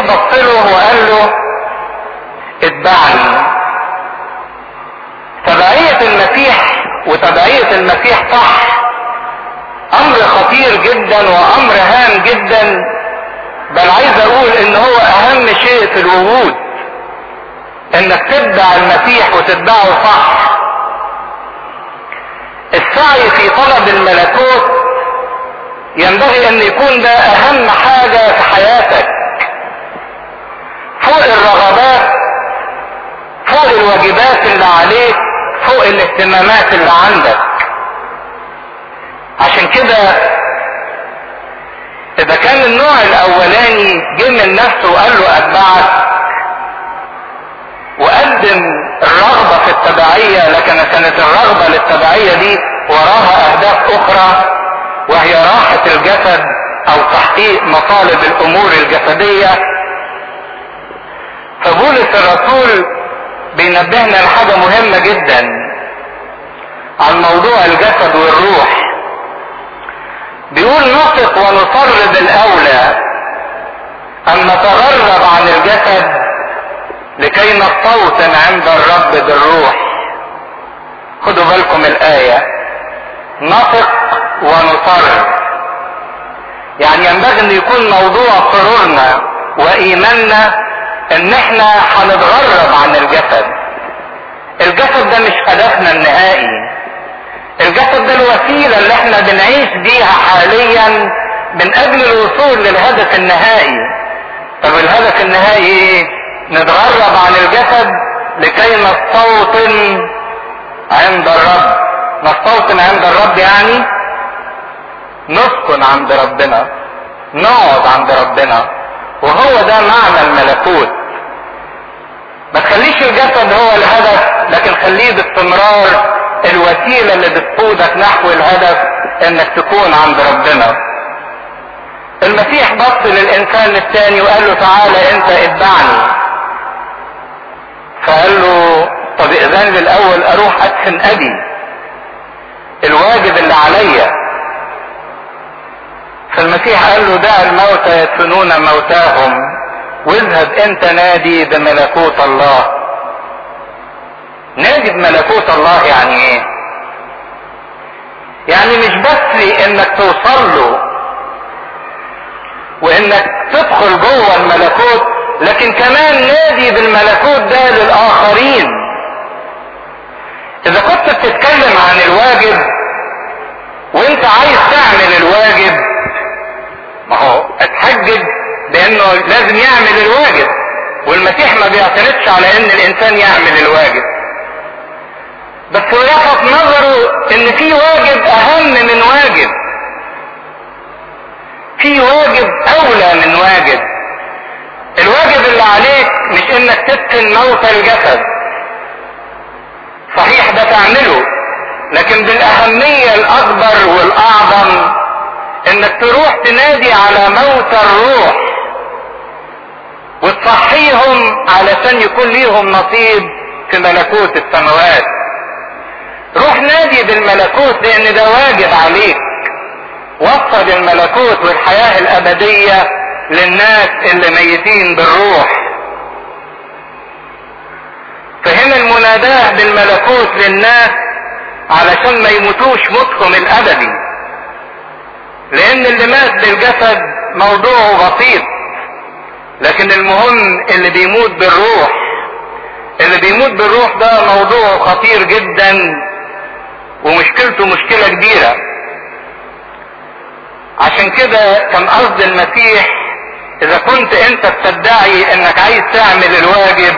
بص له وقال له اتبعني تبعية المسيح وتبعية المسيح صح امر خطير جدا وامر هام جدا بل عايز اقول ان هو اهم شيء في الوجود انك تتبع المسيح وتتبعه صح السعي في طلب الملكوت ينبغي ان يكون ده اهم حاجة في حياتك فوق الرغبات فوق الواجبات اللي عليك فوق الاهتمامات اللي عندك عشان كده اذا كان النوع الاولاني جه من نفسه وقال له اتبعك وقدم الرغبة في التبعية لكن كانت الرغبة للتبعية دي وراها اهداف اخرى وهي راحة الجسد او تحقيق مطالب الامور الجسدية فبولس الرسول بينبهنا لحاجة مهمة جدا عن موضوع الجسد والروح بيقول نثق ونصر بالاولى ان نتغرب عن الجسد لكي نستوطن عند الرب بالروح خدوا بالكم الايه نثق ونصر يعني ينبغي ان يكون موضوع سرورنا وايماننا ان احنا هنتغرب عن الجسد الجسد ده مش هدفنا النهائي الجسد ده الوسيلة اللي احنا بنعيش بيها حاليا من اجل الوصول للهدف النهائي طب الهدف النهائي ايه نتغرب عن الجسد لكي نستوطن عند الرب نستوطن عند الرب يعني نسكن عند ربنا نقعد عند ربنا وهو ده معنى الملكوت ما تخليش الجسد هو الهدف لكن خليه باستمرار الوسيله اللي بتقودك نحو الهدف انك تكون عند ربنا المسيح بص للانسان الثاني وقال له تعالى انت اتبعني فقال له طب اذن لي الاول اروح ادفن ابي الواجب اللي عليا فالمسيح قال له دع الموتى يدفنون موتاهم واذهب انت نادي بملكوت الله نادي بملكوت الله يعني ايه يعني مش بس انك توصل له وانك تدخل جوه الملكوت لكن كمان نادي بالملكوت ده للاخرين اذا كنت بتتكلم عن الواجب وانت عايز تعمل الواجب ما هو اتحجج بانه لازم يعمل الواجب والمسيح ما بيعترضش على ان الانسان يعمل الواجب بس هو لفت نظره ان في واجب اهم من واجب في واجب اولى من واجب الواجب اللي عليك مش انك تدفن موت الجسد صحيح ده تعمله لكن بالاهمية الاكبر والاعظم انك تروح تنادي على موت الروح وتصحيهم علشان يكون ليهم نصيب في ملكوت السماوات روح نادي بالملكوت لان ده واجب عليك وصل الملكوت والحياة الابدية للناس اللي ميتين بالروح فهنا المناداة بالملكوت للناس علشان ما يموتوش موتهم الابدي لان اللي مات بالجسد موضوعه بسيط لكن المهم اللي بيموت بالروح اللي بيموت بالروح ده موضوع خطير جدا ومشكلته مشكلة كبيرة عشان كده كان قصد المسيح اذا كنت انت بتدعي انك عايز تعمل الواجب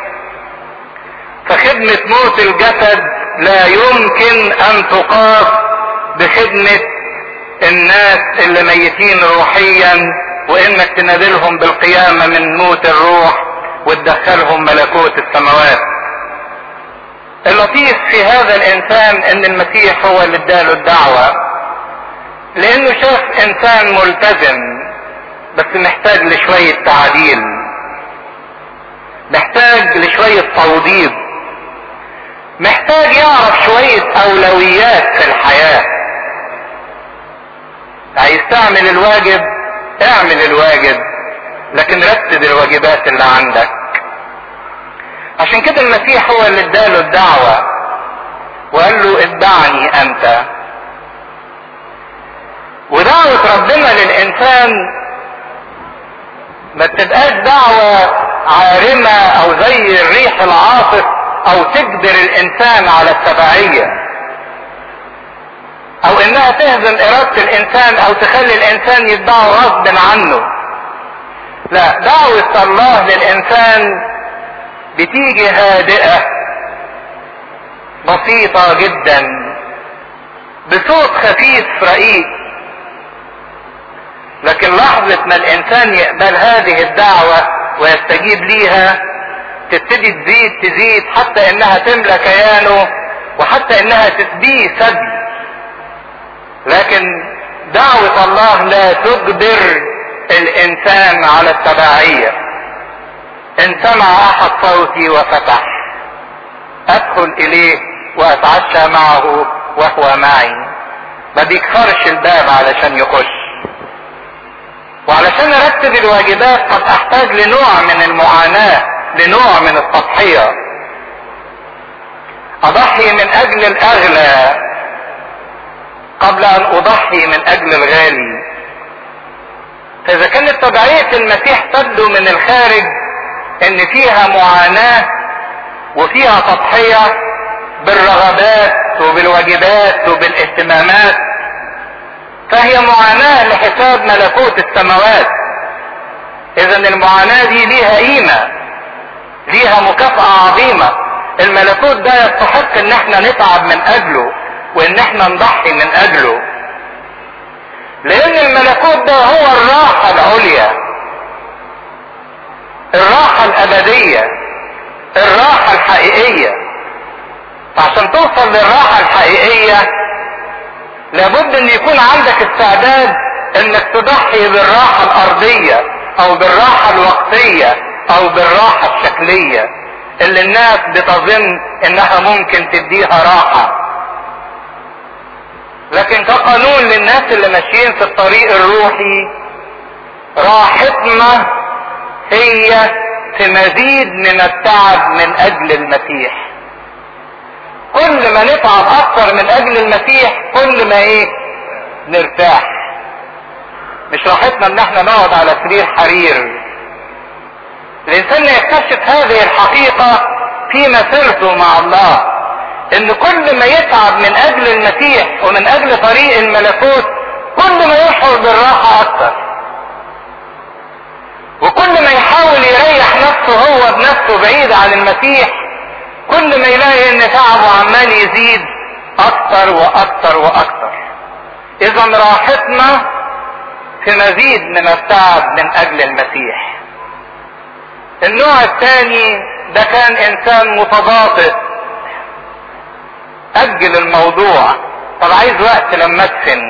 فخدمة موت الجسد لا يمكن ان تقاس بخدمة الناس اللي ميتين روحيا وانك تنادلهم بالقيامة من موت الروح وتدخلهم ملكوت السماوات اللطيف في هذا الانسان ان المسيح هو اللي اداله الدعوة لانه شاف انسان ملتزم بس محتاج لشوية تعديل محتاج لشوية توضيب محتاج يعرف شوية اولويات في الحياة عايز تعمل الواجب اعمل الواجب لكن رتب الواجبات اللي عندك عشان كده المسيح هو اللي اداله الدعوة وقال له اتبعني انت ودعوة ربنا للانسان ما تبقاش دعوة عارمة او زي الريح العاصف او تجبر الانسان على التبعية او انها تهزم ارادة الانسان او تخلي الانسان يتبعه غصب عنه لا دعوة الله للانسان بتيجي هادئة بسيطة جدا بصوت خفيف رقيق لكن لحظة ما الانسان يقبل هذه الدعوة ويستجيب ليها تبتدي تزيد تزيد حتى انها تملى كيانه وحتى انها تسبيه سبي لكن دعوة الله لا تجبر الانسان على التبعية ان سمع احد صوتي وفتح ادخل اليه واتعشى معه وهو معي ما بيكسرش الباب علشان يخش وعلشان ارتب الواجبات قد احتاج لنوع من المعاناة لنوع من التضحية اضحي من اجل الاغلى قبل ان اضحي من اجل الغالي فاذا كانت تبعية المسيح تبدو من الخارج ان فيها معاناة وفيها تضحية بالرغبات وبالواجبات وبالاهتمامات فهي معاناة لحساب ملكوت السماوات اذا المعاناة دي ليها قيمة ليها مكافأة عظيمة الملكوت ده يستحق ان احنا نتعب من اجله وان احنا نضحي من اجله لان الملكوت ده هو الراحة العليا الراحة الابدية الراحة الحقيقية فعشان توصل للراحة الحقيقية لابد ان يكون عندك استعداد انك تضحي بالراحة الارضية او بالراحة الوقتية او بالراحة الشكلية اللي الناس بتظن انها ممكن تديها راحة لكن كقانون للناس اللي ماشيين في الطريق الروحي راحتنا هي في مزيد من التعب من اجل المسيح كل ما نتعب اكتر من اجل المسيح كل ما ايه نرتاح مش راحتنا ان احنا نقعد على سرير حرير الانسان يكتشف هذه الحقيقة في مسيرته مع الله ان كل ما يتعب من اجل المسيح ومن اجل طريق الملكوت كل ما يشعر بالراحة اكتر وكل ما يحاول يريح نفسه هو بنفسه بعيد عن المسيح كل ما يلاقي ان تعبه عمال يزيد اكتر واكتر واكتر اذا راحتنا في مزيد من التعب من اجل المسيح النوع الثاني ده كان انسان متباطئ اجل الموضوع طب عايز وقت لما ادفن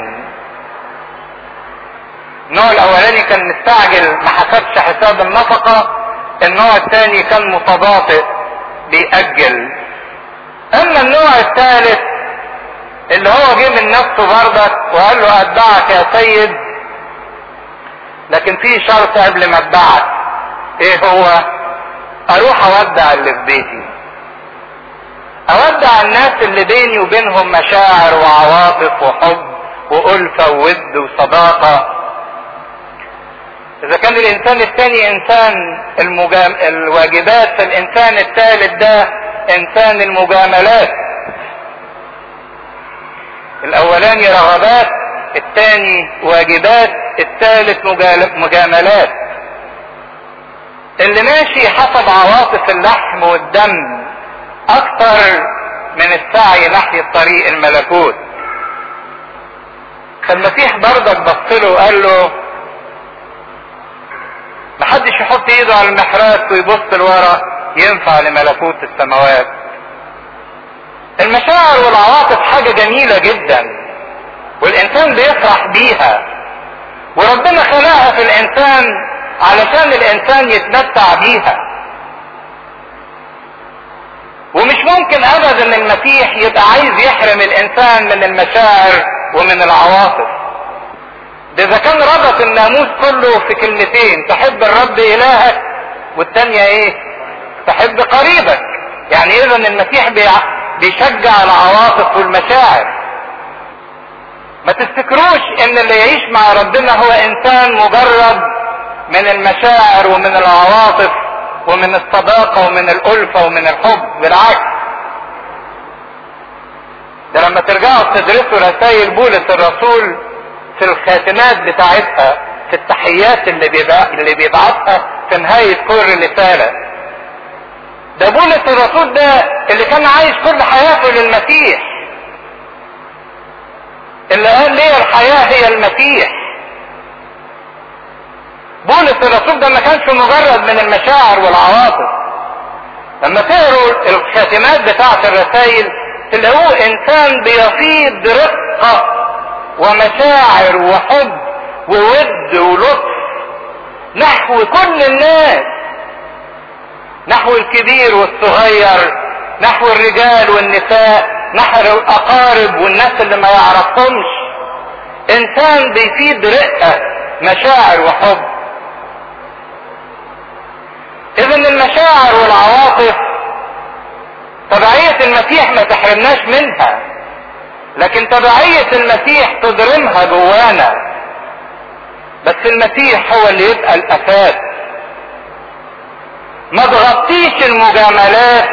النوع الاولاني كان مستعجل ما حسبش حساب النفقة النوع الثاني كان متباطئ بيأجل اما النوع الثالث اللي هو جه من نفسه بردك وقال له اتبعك يا سيد لكن في شرط قبل ما اتبعك ايه هو اروح اودع اللي في بيتي اودع الناس اللي بيني وبينهم مشاعر وعواطف وحب والفة وود وصداقة اذا كان الانسان الثاني انسان المجام... الواجبات فالانسان الثالث ده انسان المجاملات الاولاني رغبات الثاني واجبات الثالث مجال... مجاملات اللي ماشي حسب عواطف اللحم والدم اكتر من السعي ناحية طريق الملكوت فالمسيح برضك بص له وقال له محدش يحط ايده على المحراث ويبص لورا ينفع لملكوت السماوات المشاعر والعواطف حاجة جميلة جدا والانسان بيفرح بيها وربنا خلقها في الانسان علشان الانسان يتمتع بيها ومش ممكن ابدا ان المسيح يبقى عايز يحرم الانسان من المشاعر ومن العواطف ده اذا كان ربط الناموس كله في كلمتين تحب الرب الهك والتانية ايه تحب قريبك يعني اذا المسيح بيشجع العواطف والمشاعر ما تفتكروش ان اللي يعيش مع ربنا هو انسان مجرد من المشاعر ومن العواطف ومن الصداقة ومن الألفة ومن الحب بالعكس ده لما ترجعوا تدرسوا رسائل بولس الرسول في الخاتمات بتاعتها في التحيات اللي بيبع... اللي بيبعتها في نهاية كل رسالة ده بولس الرسول ده اللي كان عايش كل حياته للمسيح اللي قال ليه الحياة هي المسيح بولس الرسول ده ما كانش مجرد من المشاعر والعواطف لما تقروا الخاتمات بتاعت الرسائل تلاقوه انسان بيفيض رقة ومشاعر وحب وود ولطف نحو كل الناس نحو الكبير والصغير نحو الرجال والنساء نحو الاقارب والناس اللي ما يعرفهمش انسان بيفيد رقة مشاعر وحب اذا المشاعر والعواطف تبعية المسيح ما تحرمناش منها لكن تبعية المسيح تضرمها جوانا بس المسيح هو اللي يبقى الاساس ما تغطيش المجاملات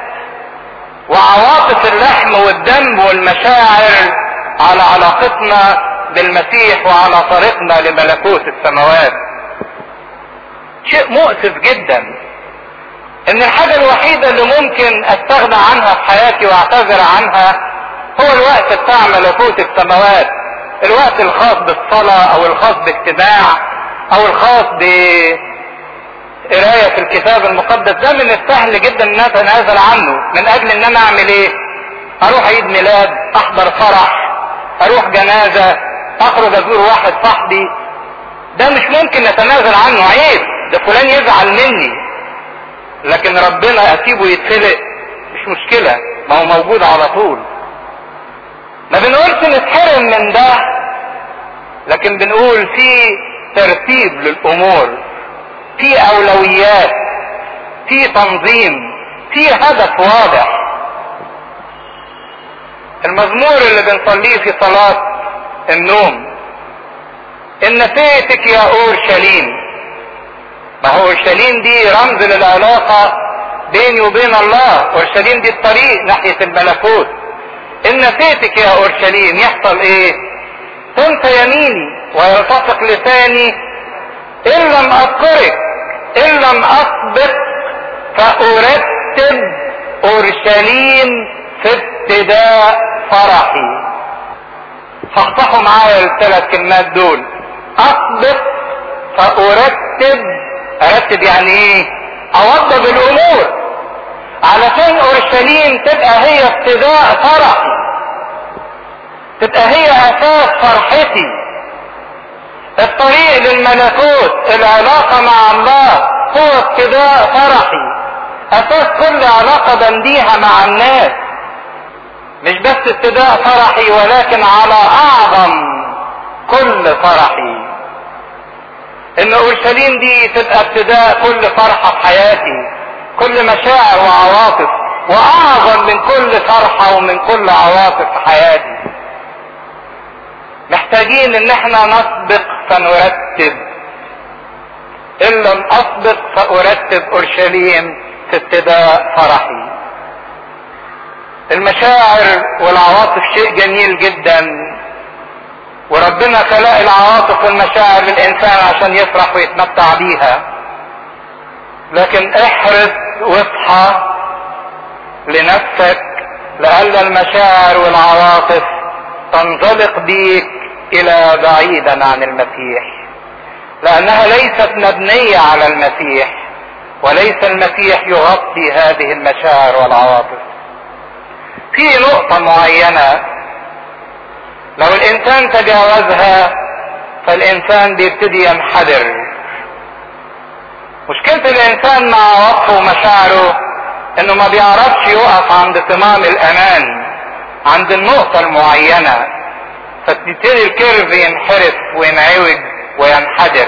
وعواطف اللحم والدم والمشاعر على علاقتنا بالمسيح وعلى طريقنا لملكوت السماوات شيء مؤسف جدا ان الحاجة الوحيدة اللي ممكن استغنى عنها في حياتي واعتذر عنها هو الوقت بتاع ملكوت السماوات الوقت الخاص بالصلاة او الخاص باجتماع او الخاص بقراية في الكتاب المقدس ده من السهل جدا ان اتنازل عنه من اجل ان انا اعمل ايه اروح عيد ميلاد احضر فرح اروح جنازة اخرج ازور واحد صاحبي ده مش ممكن نتنازل عنه عيب ده فلان يزعل مني لكن ربنا اسيبه يتخلق مش مشكلة ما هو موجود على طول ما بنقولش نتحرم من ده لكن بنقول في ترتيب للامور في اولويات في تنظيم في هدف واضح المزمور اللي بنصليه في صلاة النوم ان فيتك يا اورشليم ما هو اورشليم دي رمز للعلاقة بيني وبين الله اورشليم دي الطريق ناحية الملكوت ان فيتك يا اورشليم يحصل ايه تنسى يميني ويلتصق لساني ان لم اذكرك ان لم اسبق فارتب اورشليم في ابتداء فرحي فافتحوا معايا الثلاث كلمات دول اسبق فارتب ارتب يعني ايه اوضب الامور علشان اورشليم تبقى هي ابتداء فرحي تبقى هي اساس فرحتي الطريق للملكوت العلاقة مع الله هو ابتداء فرحي اساس كل علاقة بنديها مع الناس مش بس ابتداء فرحي ولكن على اعظم كل فرحي ان اورشليم دي تبقى ابتداء كل فرحة في حياتي كل مشاعر وعواطف واعظم من كل فرحة ومن كل عواطف في حياتي محتاجين ان احنا نسبق فنرتب ان لم اسبق فارتب اورشليم في ابتداء فرحي المشاعر والعواطف شيء جميل جدا وربنا خلق العواطف والمشاعر للانسان عشان يفرح ويتمتع بيها لكن احرص واصحى لنفسك لألا المشاعر والعواطف تنزلق بيك الى بعيدا عن المسيح لانها ليست مبنية على المسيح وليس المسيح يغطي هذه المشاعر والعواطف في نقطة معينة لو الانسان تجاوزها فالانسان بيبتدي ينحدر مشكلة الانسان مع وقفه ومشاعره انه ما بيعرفش يقف عند صمام الامان عند النقطة المعينة فتبتدي الكيرف ينحرف وينعوج وينحدر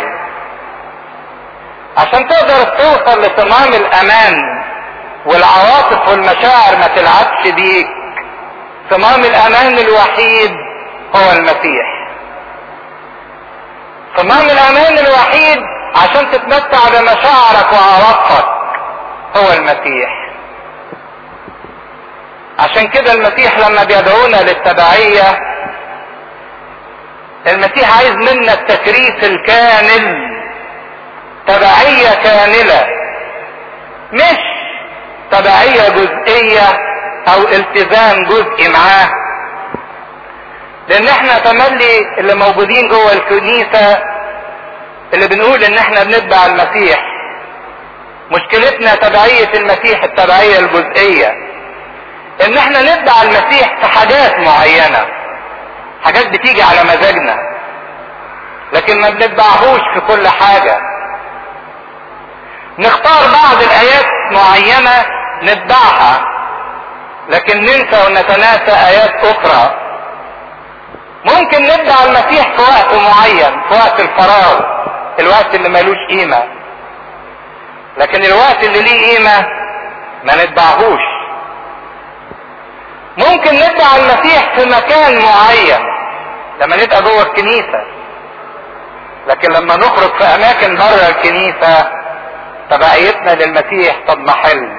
عشان تقدر توصل لصمام الامان والعواطف والمشاعر ما تلعبش بيك صمام الامان الوحيد هو المسيح صمام الامان الوحيد عشان تتمتع بمشاعرك وعواطفك هو المسيح عشان كده المسيح لما بيدعونا للتبعية المسيح عايز منا التكريس الكامل تبعية كاملة مش تبعية جزئية او التزام جزئي معاه لان احنا تملي اللي موجودين جوه الكنيسة اللي بنقول ان احنا بنتبع المسيح مشكلتنا تبعية المسيح التبعية الجزئية ان احنا نتبع المسيح في حاجات معينة حاجات بتيجي على مزاجنا لكن ما بنتبعهوش في كل حاجة نختار بعض الايات معينة نتبعها لكن ننسى ونتناسى ايات اخرى ممكن نتبع المسيح في وقت معين في وقت الفراغ الوقت اللي ملوش قيمة لكن الوقت اللي ليه قيمة ما نتبعهوش ممكن نتبع المسيح في مكان معين لما نبقى جوه الكنيسة لكن لما نخرج في اماكن بره الكنيسة تبعيتنا للمسيح تضمحل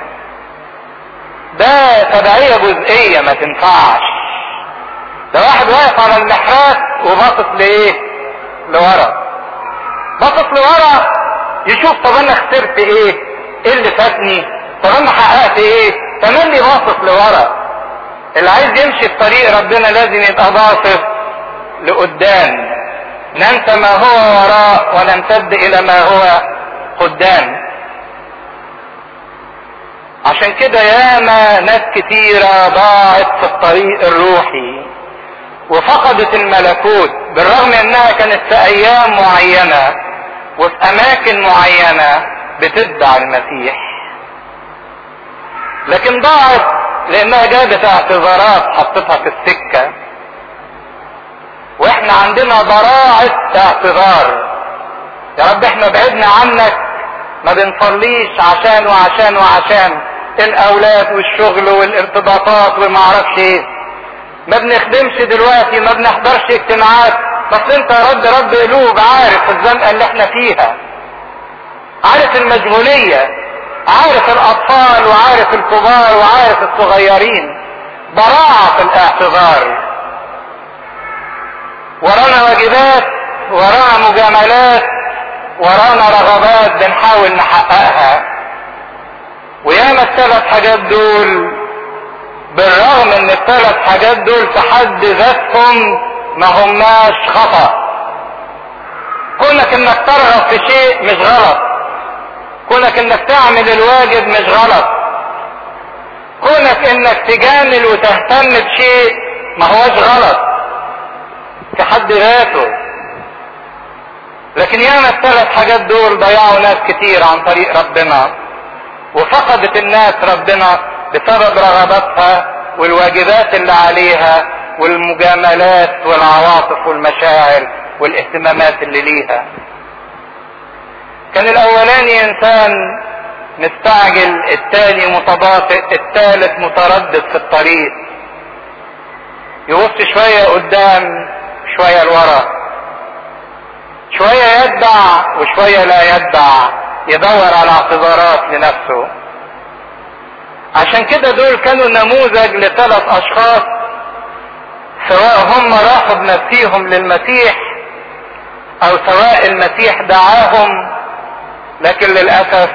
ده تبعية جزئية ما تنفعش ده واحد واقف على المحراب وباصص لايه لورا باصص لورا يشوف طب انا خسرت ايه ايه اللي فاتني طب انا حققت ايه تملي باصص لورا اللي عايز يمشي في طريق ربنا لازم يبقى باصص لقدام ننسى ما هو وراء ونمتد الى ما هو قدام عشان كده ياما ناس كتيرة ضاعت في الطريق الروحي وفقدت الملكوت بالرغم انها كانت في ايام معينة وفي اماكن معينة بتتبع المسيح لكن ضاعت لانها جابت اعتذارات حطتها في السكة واحنا عندنا ضراعة اعتذار يا رب احنا بعدنا عنك ما بنصليش عشان وعشان وعشان الاولاد والشغل والارتباطات وما اعرفش ايه ما بنخدمش دلوقتي ما بنحضرش اجتماعات بس انت يا رب رب قلوب عارف الزنقه اللي احنا فيها عارف المشغوليه عارف الاطفال وعارف الكبار وعارف الصغيرين براعه في الاعتذار ورانا واجبات ورانا مجاملات ورانا رغبات بنحاول نحققها وياما الثلاث حاجات دول بالرغم ان الثلاث حاجات دول في حد ذاتهم ما هماش خطأ كونك انك ترغب في شيء مش غلط كونك انك تعمل الواجب مش غلط كونك انك تجامل وتهتم بشيء ما هوش غلط في حد ذاته لكن ياما الثلاث حاجات دول ضيعوا ناس كتير عن طريق ربنا وفقدت الناس ربنا بسبب رغباتها والواجبات اللي عليها والمجاملات والعواطف والمشاعر والاهتمامات اللي ليها كان الاولاني انسان مستعجل الثاني متباطئ الثالث متردد في الطريق يبص شوية قدام شوية لورا شوية يتبع وشوية لا يتبع يدور على اعتذارات لنفسه عشان كده دول كانوا نموذج لثلاث اشخاص سواء هم راحوا بنفسيهم للمسيح او سواء المسيح دعاهم لكن للاسف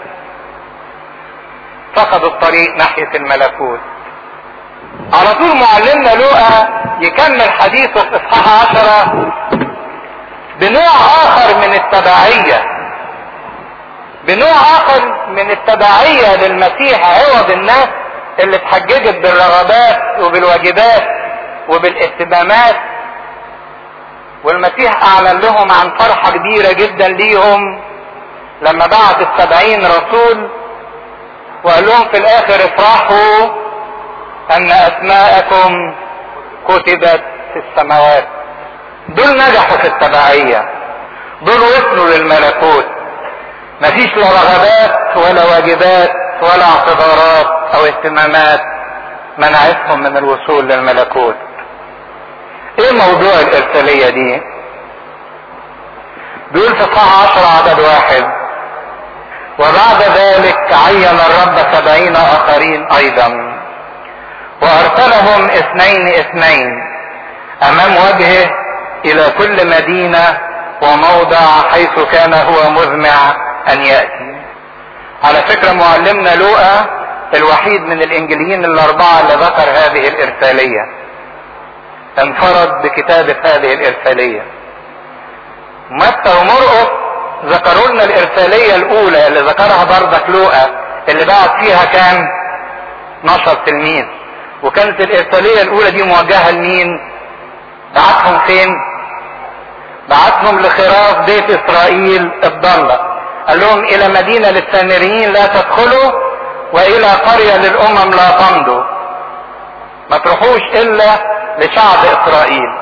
فقدوا الطريق ناحية الملكوت على طول معلمنا لوقا يكمل حديثه في اصحاح عشرة بنوع اخر من التبعية بنوع اخر من التبعية للمسيح عوض الناس اللي اتحججت بالرغبات وبالواجبات وبالاهتمامات والمسيح اعلن لهم عن فرحة كبيرة جدا ليهم لما بعت السبعين رسول وقال لهم في الاخر افرحوا ان اسماءكم كتبت في السماوات دول نجحوا في التبعية دول وصلوا للملكوت مفيش لا رغبات ولا واجبات ولا اعتذارات او اهتمامات منعتهم من الوصول للملكوت ايه موضوع الارسالية دي بيقول في صح عشر عدد واحد وبعد ذلك عين الرب سبعين اخرين ايضا وارسلهم اثنين اثنين امام وجهه الى كل مدينة وموضع حيث كان هو مزمع ان يأتي على فكرة معلمنا لوقا الوحيد من الانجليين الاربعة اللي ذكر هذه الارسالية انفرد بكتابة هذه الارسالية متى ومرقس ذكروا لنا الارسالية الاولى اللي ذكرها بردك لوقا اللي بعت فيها كان 12 تلميذ وكانت الارسالية الاولى دي موجهة لمين بعتهم فين بعتهم لخراف بيت اسرائيل الضالة قال لهم الى مدينة للسامريين لا تدخلوا والى قرية للامم لا تمضوا ما تروحوش الا لشعب اسرائيل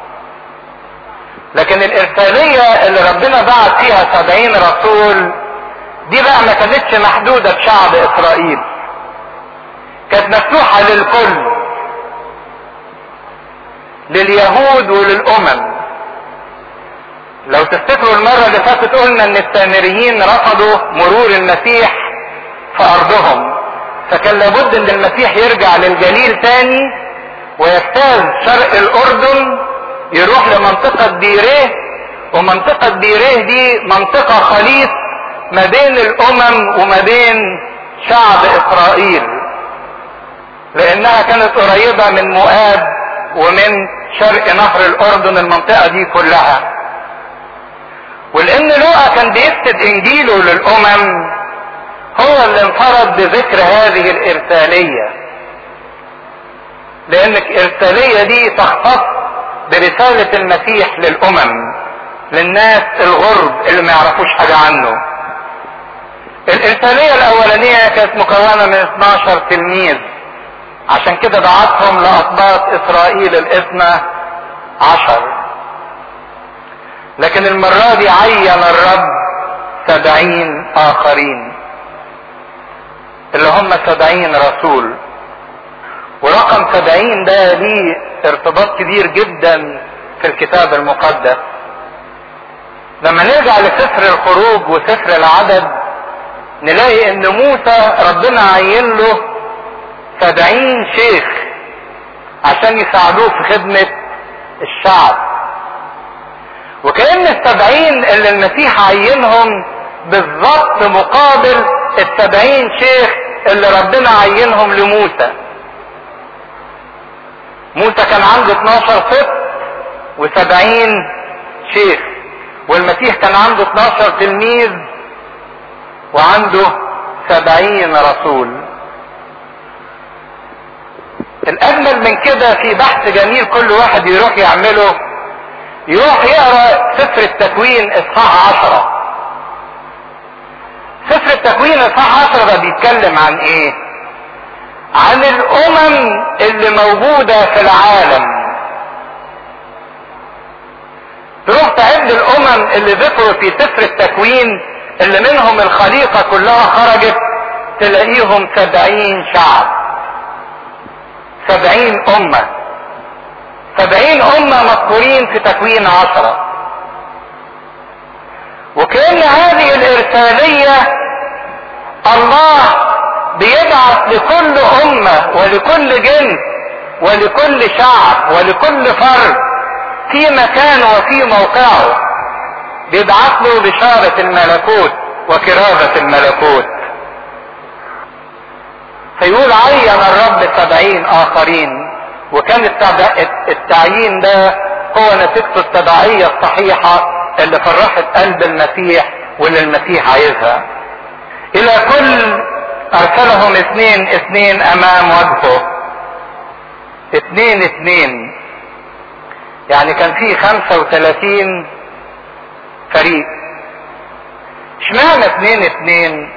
لكن الارسالية اللي ربنا بعت فيها سبعين رسول دي بقى ما كانتش محدودة بشعب اسرائيل كانت مفتوحة للكل لليهود وللامم لو تفتكروا المرة اللي فاتت قلنا ان السامريين رفضوا مرور المسيح في ارضهم فكان لابد ان المسيح يرجع للجليل تاني ويجتاز شرق الاردن يروح لمنطقة بيريه ومنطقة بيريه دي منطقة خليط ما بين الامم وما بين شعب اسرائيل لانها كانت قريبة من مؤاب ومن شرق نهر الاردن المنطقة دي كلها ولان لوقا كان بيكتب انجيله للامم هو اللي انفرد بذكر هذه الارسالية لان الارسالية دي تختص برسالة المسيح للامم للناس الغرب اللي ما يعرفوش حاجة عنه الارسالية الاولانية كانت مكونة من 12 تلميذ عشان كده بعتهم لأطباط إسرائيل الاثنى عشر لكن المرة دي عين الرب سبعين آخرين اللي هم سبعين رسول ورقم سبعين ده ليه ارتباط كبير جدا في الكتاب المقدس لما نرجع لسفر الخروج وسفر العدد نلاقي ان موسى ربنا عين له سبعين شيخ عشان يساعدوه في خدمة الشعب وكأن السبعين اللي المسيح عينهم بالظبط مقابل السبعين شيخ اللي ربنا عينهم لموسى موسى كان عنده 12 سبط و70 شيخ والمسيح كان عنده 12 تلميذ وعنده 70 رسول الاجمل من كده في بحث جميل كل واحد يروح يعمله يروح يقرا سفر التكوين اصحاح عشرة سفر التكوين اصحاح عشرة ده بيتكلم عن ايه عن الامم اللي موجودة في العالم تروح تعد الامم اللي ذكروا في سفر التكوين اللي منهم الخليقة كلها خرجت تلاقيهم سبعين شعب سبعين امة سبعين امة مذكورين في تكوين عشرة وكأن هذه الارسالية الله بيبعث لكل امة ولكل جنس ولكل شعب ولكل فرد في مكانه وفي موقعه بيبعث له بشارة الملكوت وكرازة الملكوت فيقول عين الرب سبعين اخرين وكان التعيين ده هو نتيجة التبعية الصحيحة اللي فرحت قلب المسيح واللي المسيح عايزها الى كل ارسلهم اثنين اثنين امام وجهه اثنين اثنين يعني كان في خمسة وثلاثين فريق اشمعنى اثنين اثنين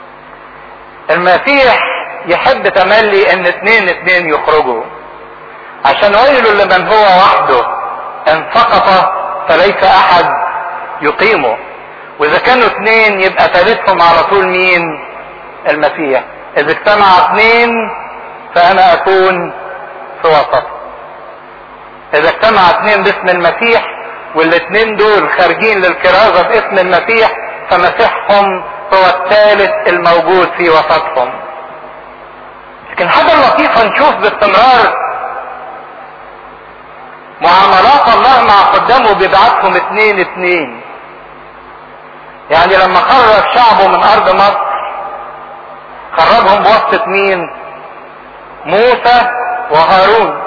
المسيح يحب تملي ان اتنين اتنين يخرجوا عشان ويل لمن هو وحده ان سقط فليس احد يقيمه واذا كانوا اثنين يبقى ثالثهم على طول مين المسيح اذا اجتمع اثنين فانا اكون في وسط اذا اجتمع اثنين باسم المسيح والاثنين دول خارجين للكرازة باسم المسيح فمسيحهم هو الثالث الموجود في وسطهم لكن حاجة لطيفة نشوف باستمرار معاملات الله مع قدامه بيبعتهم اتنين اتنين يعني لما خرج شعبه من ارض مصر خرجهم بواسطة مين موسى وهارون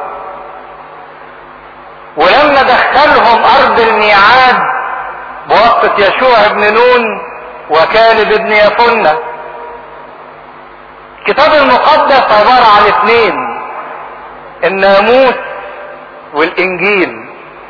ولما دخلهم ارض الميعاد بواسطة يشوع بن نون وكالب بن يفنة الكتاب المقدس عبارة عن اثنين الناموس والانجيل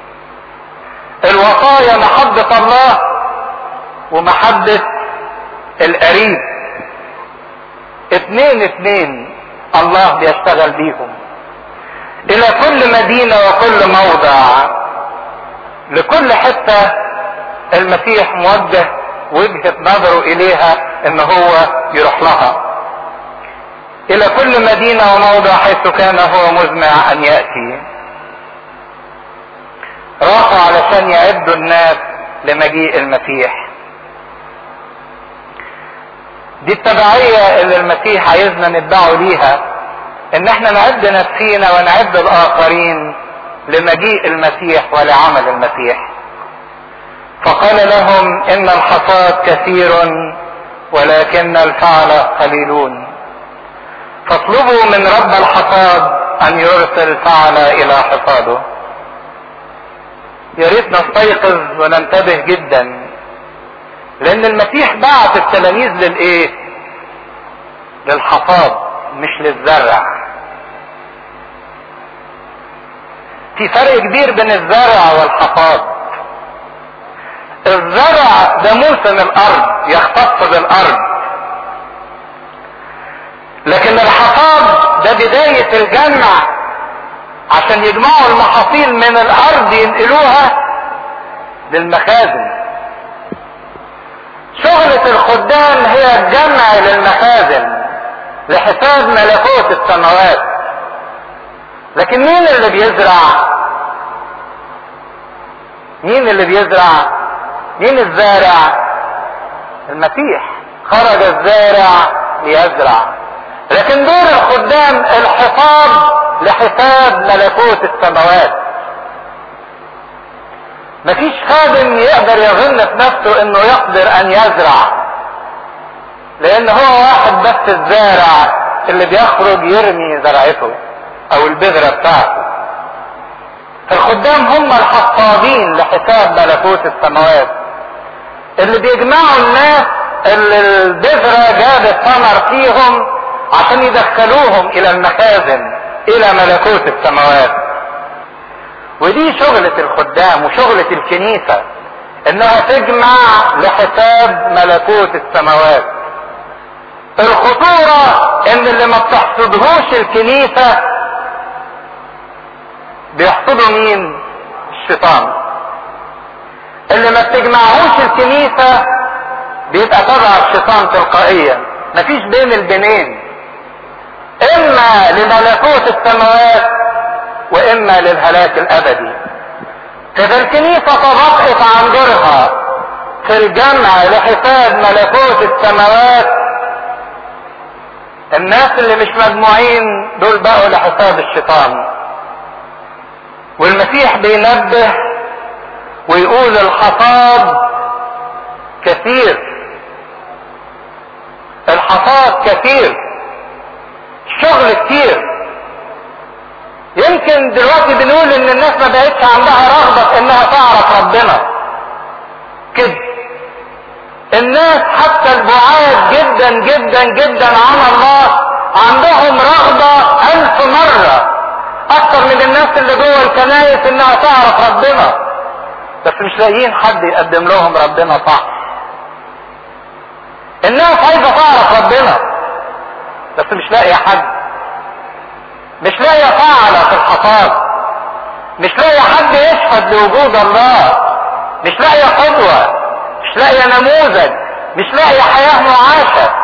الوصايا محبة الله ومحبة القريب اتنين اتنين الله بيشتغل بيهم الى كل مدينة وكل موضع لكل حتة المسيح موجه وجهة نظره اليها ان هو يروح لها الى كل مدينة وموضع حيث كان هو مزمع ان يأتي راحوا علشان يعدوا الناس لمجيء المسيح دي التبعية اللي المسيح عايزنا نتبعه ليها ان احنا نعد نفسينا ونعد الاخرين لمجيء المسيح ولعمل المسيح فقال لهم ان الحصاد كثير ولكن الفعل قليلون فاطلبوا من رب الحصاد ان يرسل فعل الى حصاده يا ريت نستيقظ وننتبه جدا لان المسيح بعت التلاميذ للايه للحصاد مش للزرع في فرق كبير بين الزرع والحصاد الزرع ده موسم الارض يختص بالارض لكن الحصاد ده بداية الجمع عشان يجمعوا المحاصيل من الارض ينقلوها للمخازن شغلة الخدام هي الجمع للمخازن لحساب ملكوت السماوات لكن مين اللي بيزرع مين اللي بيزرع مين الزارع المسيح خرج الزارع ليزرع لكن دور الخدام الحفاظ لحساب ملكوت السماوات مفيش خادم يقدر يظن في نفسه انه يقدر ان يزرع لان هو واحد بس الزارع اللي بيخرج يرمي زرعته او البذرة بتاعته الخدام هم الحصادين لحساب ملكوت السماوات اللي بيجمعوا الناس اللي البذرة جابت ثمر فيهم عشان يدخلوهم الى المخازن الى ملكوت السماوات ودي شغلة الخدام وشغلة الكنيسة انها تجمع لحساب ملكوت السماوات الخطورة ان اللي ما بتحصدهوش الكنيسة بيحصدوا مين الشيطان اللي ما بتجمعهوش الكنيسة بيبقى تبع الشيطان تلقائيا مفيش بين البنين اما لملكوت السماوات واما للهلاك الابدي فاذا الكنيسة تضعف عن دورها في الجمع لحساب ملكوت السماوات الناس اللي مش مجموعين دول بقوا لحساب الشيطان والمسيح بينبه ويقول الحصاد كثير الحصاد كثير الشغل كتير يمكن دلوقتي بنقول ان الناس ما بقتش عندها رغبة في انها تعرف ربنا كده الناس حتى البعاد جدا جدا جدا عن الله عندهم رغبة الف مرة اكتر من الناس اللي جوه الكنايس انها تعرف ربنا بس مش لاقيين حد يقدم لهم ربنا صح الناس عايزة تعرف ربنا بس مش لاقي حد مش لاقي فعل في الحصاد مش لاقي حد يشهد لوجود الله مش لاقي قدوة مش لاقي نموذج مش لاقي حياة معاشة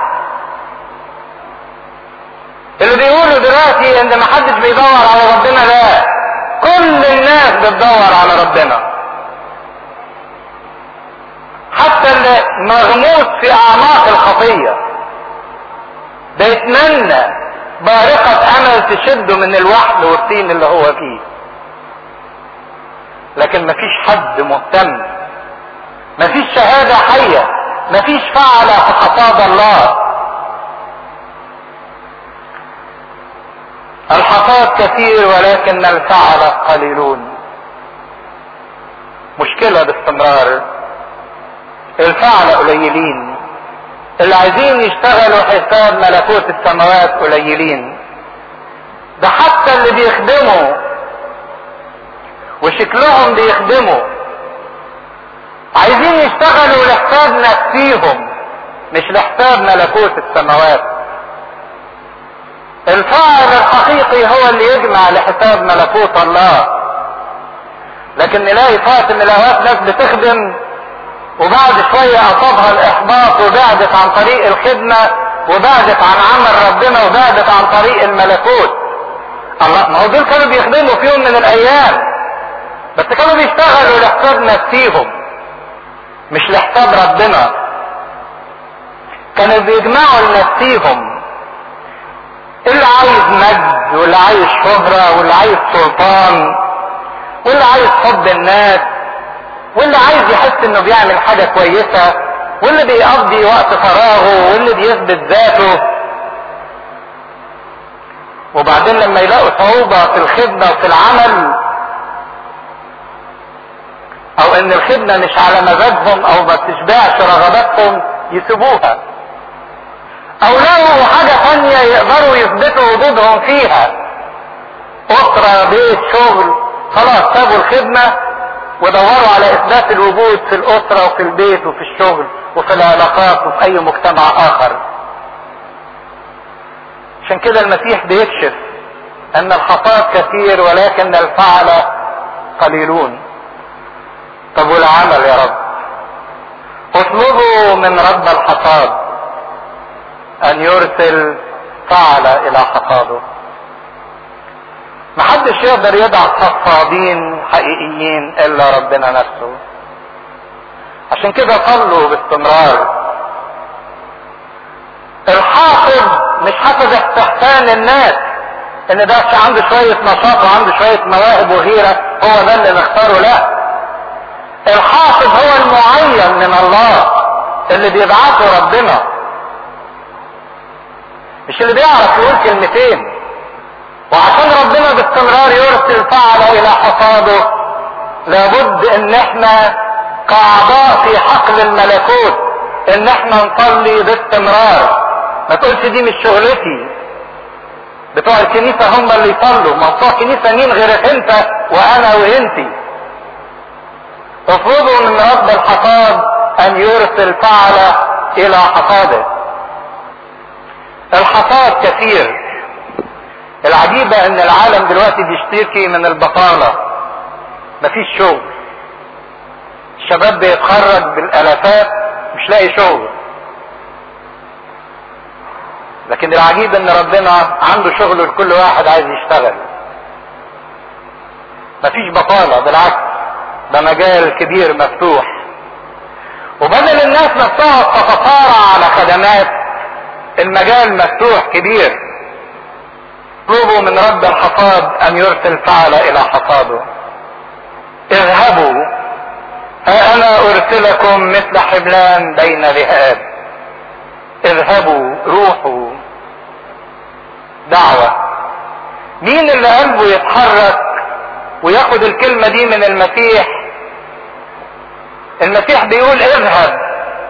اللي بيقولوا دلوقتي ان محدش بيدور على ربنا لا كل الناس بتدور على ربنا حتى اللي مغموس في اعماق الخطية بيتمنى بارقة امل تشده من الوحل والطين اللي هو فيه لكن مفيش حد مهتم مفيش شهادة حية مفيش فعل في حصاد الله الحصاد كثير ولكن الفعل قليلون مشكلة باستمرار الفعل قليلين اللي عايزين يشتغلوا حساب ملكوت السماوات قليلين ده حتى اللي بيخدموا وشكلهم بيخدموا عايزين يشتغلوا لحساب نفسيهم مش لحساب ملكوت السماوات الفاعل الحقيقي هو اللي يجمع لحساب ملكوت الله لكن نلاقي فات من الاوقات ناس بتخدم وبعد شوية اصابها الاحباط وبعدت عن طريق الخدمة وبعدت عن عمل ربنا وبعدت عن طريق الملكوت الله ما هو دول كانوا بيخدموا في يوم من الايام بس كانوا بيشتغلوا لحساب نفسيهم مش لحساب ربنا كانوا بيجمعوا لنفسيهم اللي عايز مجد واللي عايز شهرة واللي عايز سلطان واللي عايز حب الناس واللي عايز يحس انه بيعمل حاجة كويسة واللي بيقضي وقت فراغه واللي بيثبت ذاته وبعدين لما يلاقوا صعوبة في الخدمة وفي العمل او ان الخدمة مش على مزاجهم او ما تشبعش رغباتهم يسيبوها او لقوا حاجة تانية يقدروا يثبتوا وجودهم فيها اسرة بيت شغل خلاص سابوا الخدمة ودوروا على اثبات الوجود في الاسرة وفي البيت وفي الشغل وفي العلاقات وفي اي مجتمع اخر عشان كده المسيح بيكشف ان الحصاد كثير ولكن الفعل قليلون طب والعمل يا رب اطلبوا من رب الحصاد ان يرسل فعل الى حصاده محدش يقدر يدع حصادين حقيقيين الا ربنا نفسه عشان كده صلوا باستمرار الحافظ مش حسب استحسان الناس ان ده عنده شوية نشاط وعنده شوية مواهب وغيرة هو ده اللي نختاره لا الحافظ هو المعين من الله اللي بيبعثه ربنا مش اللي بيعرف يقول كلمتين وعشان ربنا باستمرار يرسل فعل الى حصاده لابد ان احنا كاعضاء في حقل الملكوت ان احنا نصلي باستمرار ما تقولش دي مش شغلتي بتوع الكنيسة هم اللي يصلوا ما بتوع الكنيسة مين غيرك انت وانا وانتي اطلبوا من رب الحصاد ان يرسل فعل الى حصاده الحصاد كثير العجيبة ان العالم دلوقتي بيشتكي من البطالة مفيش شغل الشباب بيتخرج بالالافات مش لاقي شغل لكن العجيب ان ربنا عنده شغل لكل واحد عايز يشتغل مفيش بطالة بالعكس ده مجال كبير مفتوح وبدل الناس ما بتقعد تتصارع على خدمات المجال مفتوح كبير اطلبوا من رب الحصاد ان يرسل فعل الى حصاده اذهبوا ها انا ارسلكم مثل حملان بين ذئاب اذهبوا روحوا دعوة مين اللي قلبه يتحرك وياخد الكلمة دي من المسيح المسيح بيقول اذهب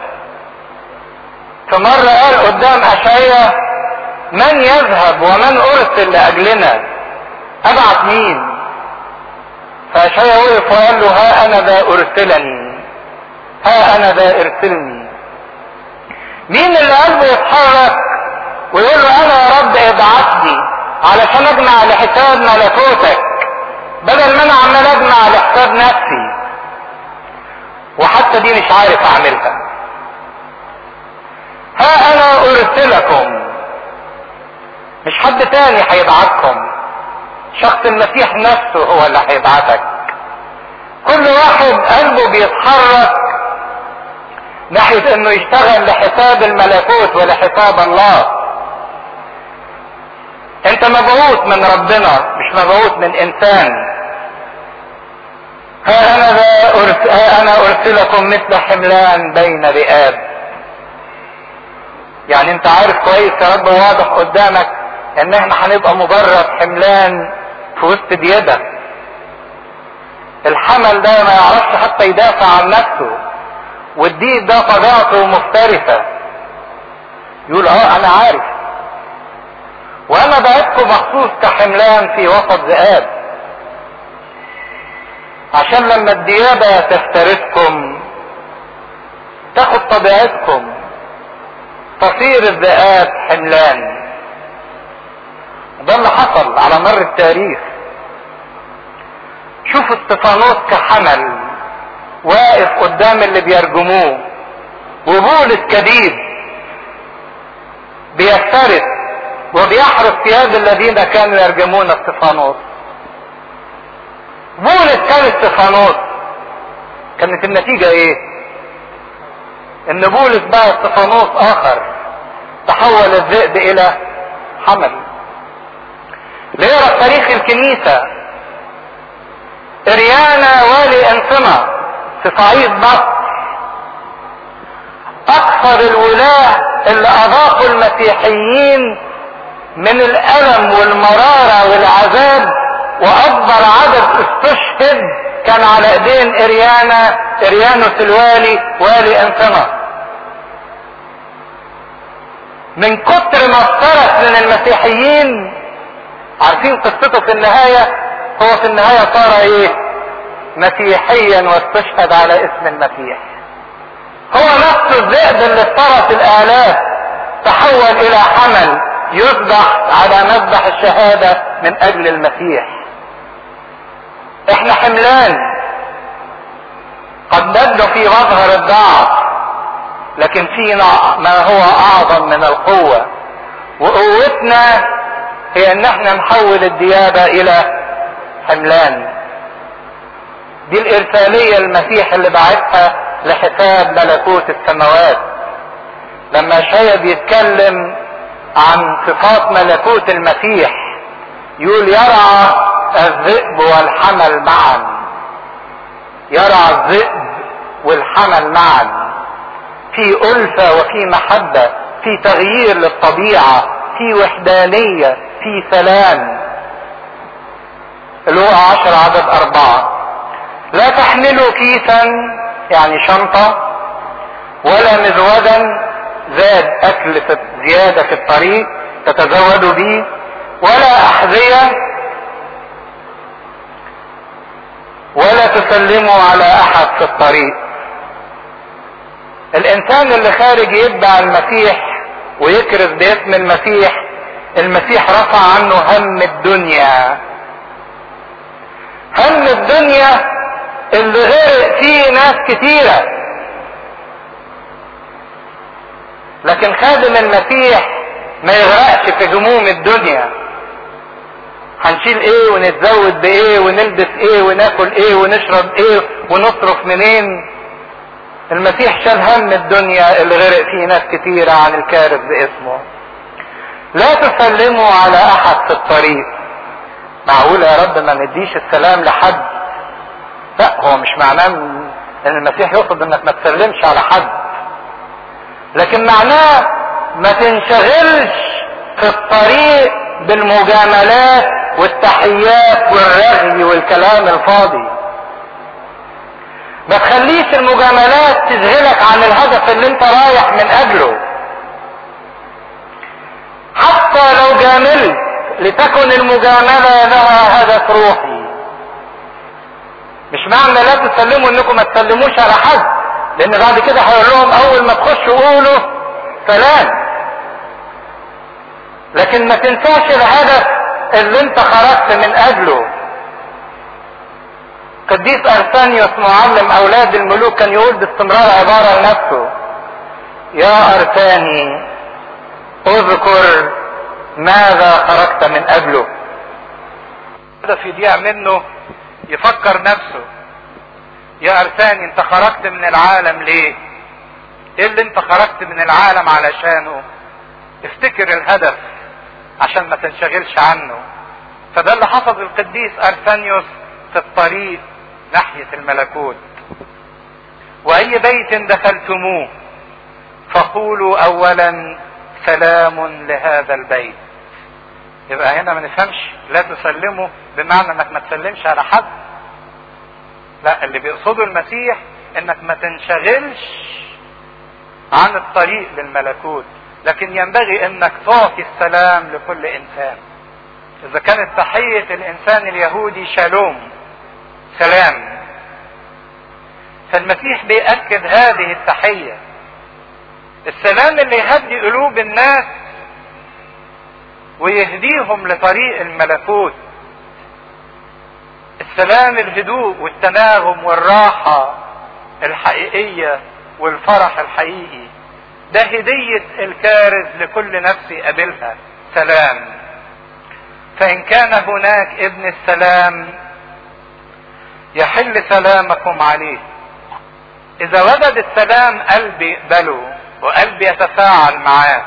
فمرة قال قدام اشعيا من يذهب ومن ارسل لاجلنا ابعت مين فاشعيا وقف وقال له ها انا ذا ارسلني ها انا ذا ارسلني مين اللي قلبه يتحرك ويقول له انا يا رب ابعتني علشان اجمع لحساب ملكوتك بدل ما انا عمال اجمع لحساب نفسي وحتى دي مش عارف اعملها ها انا ارسلكم مش حد تاني هيبعتكم شخص المسيح نفسه هو اللي هيبعتك كل واحد قلبه بيتحرك ناحية انه يشتغل لحساب الملكوت ولحساب الله انت مبعوث من ربنا مش مبعوث من انسان ها انا ذا أرس... ها انا ارسلكم مثل حملان بين ذئاب يعني انت عارف كويس يا رب واضح قدامك ان احنا هنبقى مجرد حملان في وسط ديابة الحمل ده ما يعرفش حتى يدافع عن نفسه والديك ده طبيعته مفترسة يقول اه انا عارف وانا بعتكم مخصوص كحملان في وسط ذئاب عشان لما الديابة تفترسكم تاخد طبيعتكم تصير الذئاب حملان ده اللي حصل على مر التاريخ شوف استفانوس كحمل واقف قدام اللي بيرجموه وبولس كديب بيفترس وبيحرس ثياب الذين كانوا يرجمون استفانوس بولس كان استفانوس كانت النتيجة ايه ان بولس بقى استفانوس اخر تحول الذئب الى حمل ليرى تاريخ الكنيسة اريانا والي انسمة في صعيد مصر اكثر الولاة اللي اضافوا المسيحيين من الالم والمرارة والعذاب واكبر عدد استشهد كان على ايدين اريانا اريانوس الوالي والي انسمة من كتر ما افترس من المسيحيين عارفين قصته في النهاية هو في النهاية صار ايه مسيحيا واستشهد على اسم المسيح هو نفس الذئب اللي افترس الالاف تحول الى حمل يذبح على مذبح الشهادة من اجل المسيح احنا حملان قد نبدو في مظهر الضعف لكن فينا ما هو اعظم من القوة وقوتنا هي ان احنا نحول الديابة الى حملان دي الارسالية المسيح اللي بعتها لحساب ملكوت السماوات لما شاية بيتكلم عن صفات ملكوت المسيح يقول يرعى الذئب والحمل معا يرعى الذئب والحمل معا في ألفة وفي محبة في تغيير للطبيعة في وحدانية في سلام اللغة عشر عدد أربعة لا تحملوا كيسا يعني شنطة ولا مزودا زاد أكل في زيادة في الطريق تتزودوا به ولا أحذية ولا تسلموا على أحد في الطريق الإنسان اللي خارج يتبع المسيح ويكرز باسم المسيح المسيح رفع عنه هم الدنيا هم الدنيا اللي غرق فيه ناس كتيرة لكن خادم المسيح ما يغرقش في هموم الدنيا هنشيل ايه ونتزود بايه ونلبس ايه وناكل ايه ونشرب ايه ونصرف منين المسيح شال هم الدنيا اللي غرق فيه ناس كتيرة عن الكارث باسمه لا تسلموا على احد في الطريق معقول يا رب ما نديش السلام لحد لا هو مش معناه ان المسيح يقصد انك ما تسلمش على حد لكن معناه ما تنشغلش في الطريق بالمجاملات والتحيات والرغي والكلام الفاضي ما تخليش المجاملات تشغلك عن الهدف اللي انت رايح من اجله حتى لو جاملت لتكن المجاملة لها هدف روحي مش معنى لا تسلموا انكم ما تسلموش على حد لان بعد كده هيقول لهم اول ما تخشوا قولوا سلام لكن ما تنساش الهدف اللي انت خرجت من اجله قديس ارسانيوس معلم اولاد الملوك كان يقول باستمرار عبارة لنفسه يا ارساني اذكر ماذا خرجت من اجله هذا في دقيقة منه يفكر نفسه يا ارساني انت خرجت من العالم ليه ايه اللي انت خرجت من العالم علشانه افتكر الهدف عشان ما تنشغلش عنه فده اللي حصل للقديس ارسانيوس في الطريق ناحية الملكوت واي بيت دخلتموه فقولوا اولا سلام لهذا البيت يبقى هنا ما نفهمش لا تسلموا بمعنى انك ما تسلمش على حد لا اللي بيقصده المسيح انك ما تنشغلش عن الطريق للملكوت لكن ينبغي انك تعطي السلام لكل انسان اذا كانت تحية الانسان اليهودي شالوم سلام فالمسيح بيأكد هذه التحية السلام اللي يهدي قلوب الناس ويهديهم لطريق الملكوت السلام الهدوء والتناغم والراحة الحقيقية والفرح الحقيقي ده هدية الكارث لكل نفس يقابلها سلام فإن كان هناك ابن السلام يحل سلامكم عليه إذا وجد السلام قلب يقبله وقلب يتفاعل معاه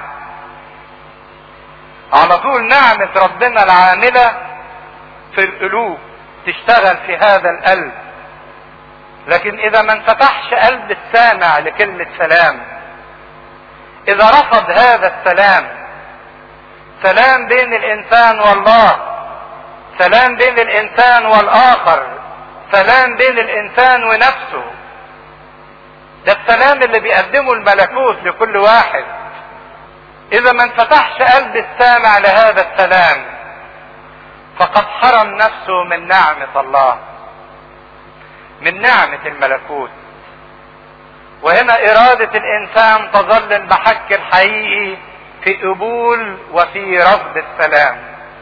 على طول نعمة ربنا العاملة في القلوب تشتغل في هذا القلب لكن اذا ما انفتحش قلب السامع لكلمة سلام اذا رفض هذا السلام سلام بين الانسان والله سلام بين الانسان والاخر سلام بين الانسان ونفسه ده السلام اللي بيقدمه الملكوت لكل واحد اذا ما انفتحش قلب السامع لهذا السلام فقد حرم نفسه من نعمة الله من نعمة الملكوت وهنا إرادة الإنسان تظل المحك الحقيقي في قبول وفي رفض السلام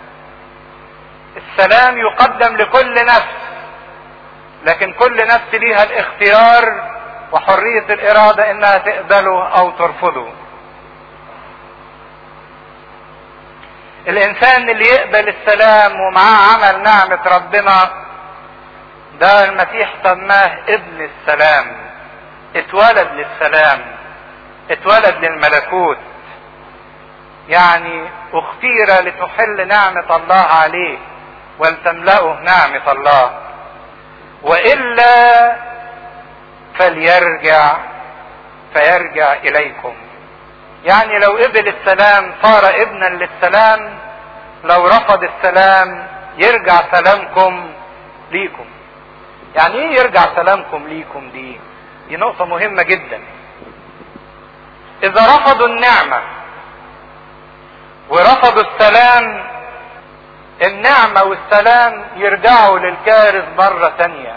السلام يقدم لكل نفس لكن كل نفس ليها الاختيار وحرية الإرادة إنها تقبله أو ترفضه الإنسان اللي يقبل السلام ومعاه عمل نعمة ربنا ده المسيح سماه ابن السلام اتولد للسلام اتولد للملكوت يعني اختير لتحل نعمة الله عليه ولتملأه نعمة الله وإلا فليرجع فيرجع إليكم يعني لو قبل السلام صار ابنا للسلام لو رفض السلام يرجع سلامكم ليكم يعني ايه يرجع سلامكم ليكم دي دي نقطة مهمة جدا اذا رفضوا النعمة ورفضوا السلام النعمة والسلام يرجعوا للكارث مرة تانية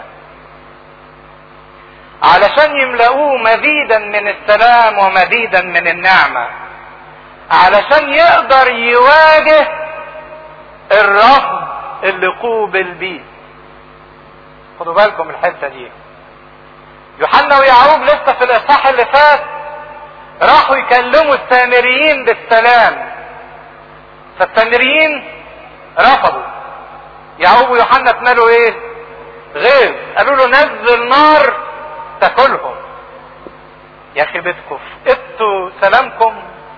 علشان يملؤوه مزيدا من السلام ومزيدا من النعمة علشان يقدر يواجه الرفض اللي قوبل بيه خدوا بالكم الحتة دي يوحنا ويعقوب لسه في الاصحاح اللي فات راحوا يكلموا السامريين بالسلام فالسامريين رفضوا يعقوب ويوحنا اتملوا ايه غير قالوا له نزل نار تاكلهم يا اخي بيتكم فقدتوا سلامكم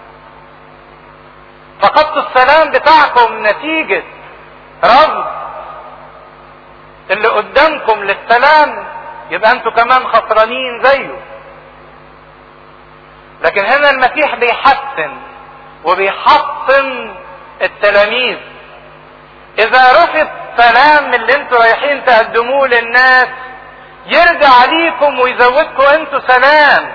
فقدتوا السلام بتاعكم نتيجة رفض اللي قدامكم للسلام يبقى انتوا كمان خسرانين زيه لكن هنا المسيح بيحسن وبيحطم التلاميذ اذا رفض سلام اللي انتوا رايحين تقدموه للناس يرجع ليكم ويزودكم انتوا سلام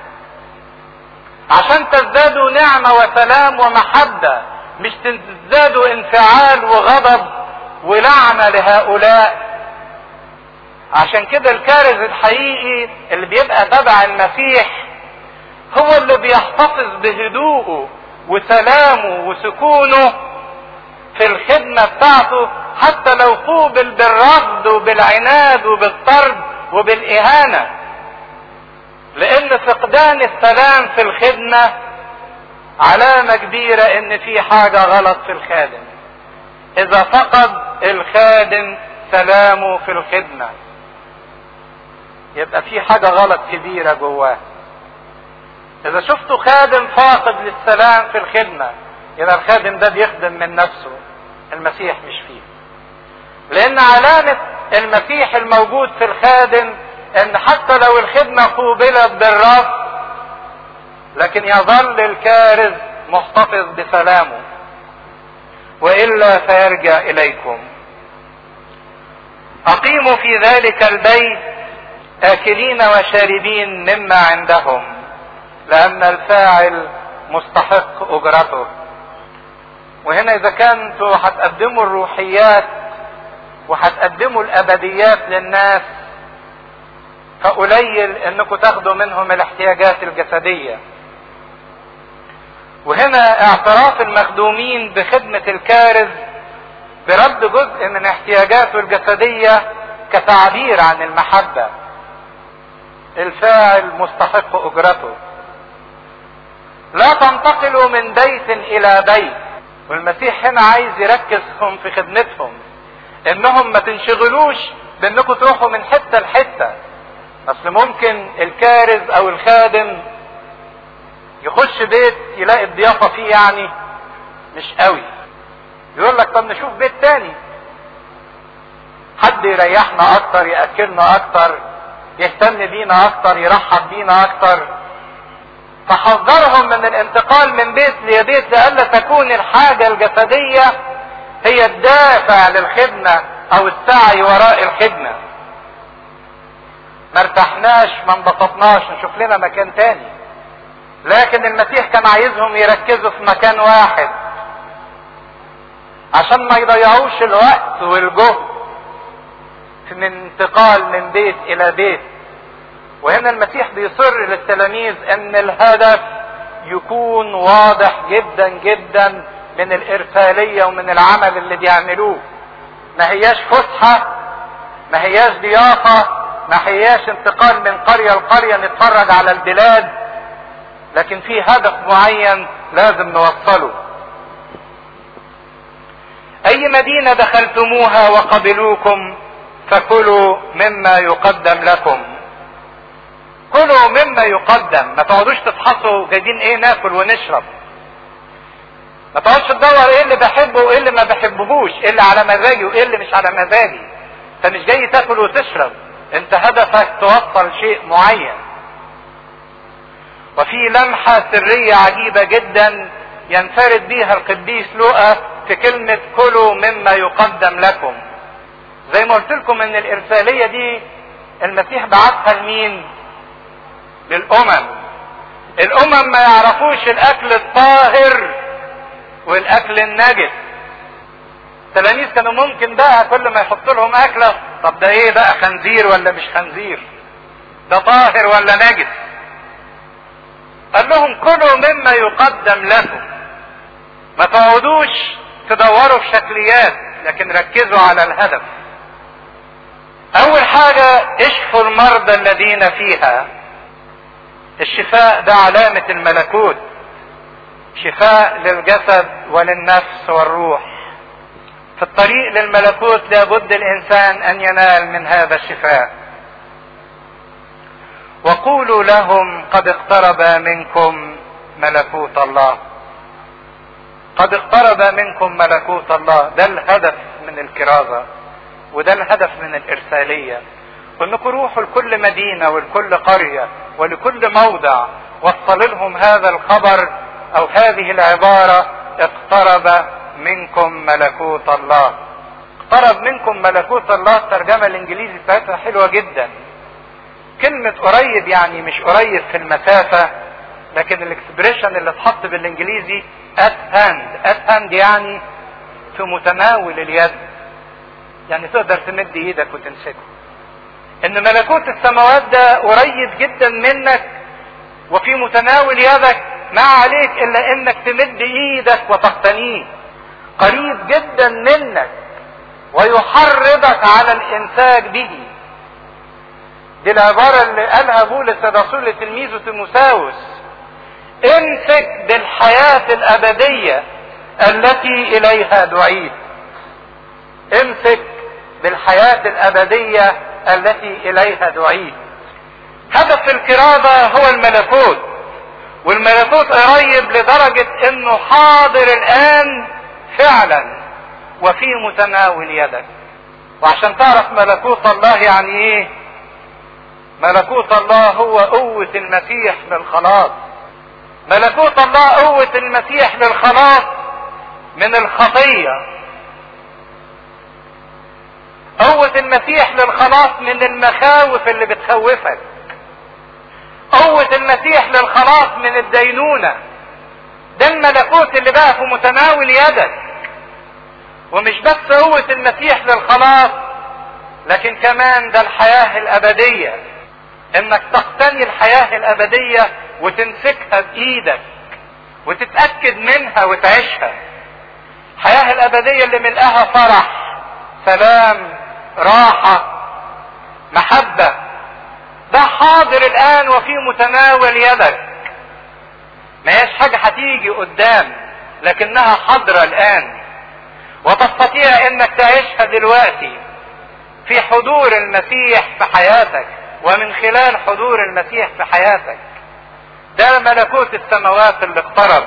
عشان تزدادوا نعمة وسلام ومحبة مش تزدادوا انفعال وغضب ولعنة لهؤلاء عشان كده الكارث الحقيقي اللي بيبقى تبع المسيح هو اللي بيحتفظ بهدوءه وسلامه وسكونه في في الخدمة بتاعته حتى لو قوبل بالرفض وبالعناد وبالطرد وبالإهانة لأن فقدان السلام في الخدمة علامة كبيرة إن في حاجة غلط في الخادم إذا فقد الخادم سلامه في الخدمة يبقى في حاجة غلط كبيرة جواه إذا شفتوا خادم فاقد للسلام في الخدمة يبقى الخادم ده بيخدم من نفسه المسيح مش فيه لأن علامة المسيح الموجود في الخادم إن حتى لو الخدمة قوبلت بالرفض لكن يظل الكارز محتفظ بسلامه والا فيرجع اليكم اقيموا في ذلك البيت اكلين وشاربين مما عندهم لان الفاعل مستحق اجرته وهنا اذا كنتوا هتقدموا الروحيات وهتقدموا الابديات للناس فقليل انكم تاخدوا منهم الاحتياجات الجسديه وهنا اعتراف المخدومين بخدمة الكارز برد جزء من احتياجاته الجسدية كتعبير عن المحبة الفاعل مستحق اجرته لا تنتقلوا من بيت الى بيت والمسيح هنا عايز يركزهم في خدمتهم انهم ما تنشغلوش بانكم تروحوا من حته لحته اصل ممكن الكارز او الخادم يخش بيت يلاقي الضيافة فيه يعني مش قوي يقول لك طب نشوف بيت تاني حد يريحنا اكتر ياكلنا اكتر يهتم بينا اكتر يرحب بينا اكتر فحذرهم من الانتقال من بيت لبيت لئلا تكون الحاجة الجسدية هي الدافع للخدمة او السعي وراء الخدمة ما ارتحناش ما انبسطناش نشوف لنا مكان تاني لكن المسيح كان عايزهم يركزوا في مكان واحد عشان ما يضيعوش الوقت والجهد في الانتقال من بيت الى بيت وهنا المسيح بيصر للتلاميذ ان الهدف يكون واضح جدا جدا من الارسالية ومن العمل اللي بيعملوه ما هياش فسحة ما هياش ضيافة ما هياش انتقال من قرية لقرية نتفرج على البلاد لكن في هدف معين لازم نوصله اي مدينة دخلتموها وقبلوكم فكلوا مما يقدم لكم كلوا مما يقدم ما تقعدوش تفحصوا جايبين ايه ناكل ونشرب ما تقعدش تدور ايه اللي بحبه وايه اللي ما بحبهوش ايه اللي على مزاجي وايه اللي مش على مزاجي انت مش جاي تاكل وتشرب انت هدفك توصل شيء معين وفي لمحة سرية عجيبة جدا ينفرد بها القديس لوقا في كلمة كلوا مما يقدم لكم زي ما قلت لكم ان الارسالية دي المسيح بعتها لمين للامم الامم ما يعرفوش الاكل الطاهر والاكل النجس التلاميذ كانوا ممكن بقى كل ما يحط لهم اكله طب ده ايه بقى خنزير ولا مش خنزير ده طاهر ولا نجس قال لهم كلوا مما يقدم لكم ما تقعدوش تدوروا في شكليات لكن ركزوا على الهدف اول حاجة اشفوا المرضى الذين فيها الشفاء ده علامة الملكوت شفاء للجسد وللنفس والروح في الطريق للملكوت لابد الانسان ان ينال من هذا الشفاء وقولوا لهم قد اقترب منكم ملكوت الله قد اقترب منكم ملكوت الله ده الهدف من الكرازة وده الهدف من الإرسالية وانكم روحوا لكل مدينة ولكل قرية ولكل موضع وصل لهم هذا الخبر او هذه العبارة اقترب منكم ملكوت الله اقترب منكم ملكوت الله الترجمة الانجليزي بتاعتها حلوة جدا كلمة قريب يعني مش قريب في المسافة لكن الاكسبريشن اللي اتحط بالانجليزي at hand at hand يعني في متناول اليد يعني تقدر تمد ايدك وتمسكه ان ملكوت السماوات ده قريب جدا منك وفي متناول يدك ما عليك الا انك تمد ايدك وتقتنيه قريب جدا منك ويحرضك على الامساك به دي العبارة اللي قالها بولس الرسول لتلميذه تيموساوس امسك بالحياة الأبدية التي إليها دعيت امسك بالحياة الأبدية التي إليها دعيت هدف الكرازة هو الملكوت والملكوت قريب لدرجة انه حاضر الان فعلا وفي متناول يدك وعشان تعرف ملكوت الله يعني ايه ملكوت الله هو قوة المسيح للخلاص ملكوت الله قوة المسيح للخلاص من الخطية قوة المسيح للخلاص من المخاوف اللي بتخوفك قوة المسيح للخلاص من الدينونة ده الملكوت اللي بقى في متناول يدك ومش بس قوة المسيح للخلاص لكن كمان ده الحياة الأبدية انك تقتني الحياة الأبدية وتمسكها بإيدك وتتأكد منها وتعيشها الحياة الأبدية اللي ملقاها فرح سلام راحة محبة ده حاضر الآن وفي متناول يدك ما هيش حاجة هتيجي قدام لكنها حاضرة الآن وتستطيع انك تعيشها دلوقتي في حضور المسيح في حياتك ومن خلال حضور المسيح في حياتك ده ملكوت السماوات اللي اقترب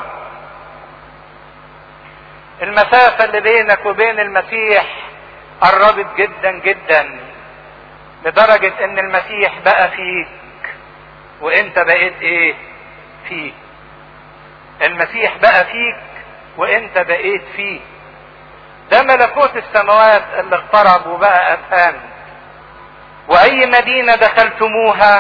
المسافة اللي بينك وبين المسيح قربت جدا جدا لدرجة ان المسيح بقى فيك وانت بقيت ايه فيه المسيح بقى فيك وانت بقيت فيه ده ملكوت السماوات اللي اقترب وبقى افهام واي مدينة دخلتموها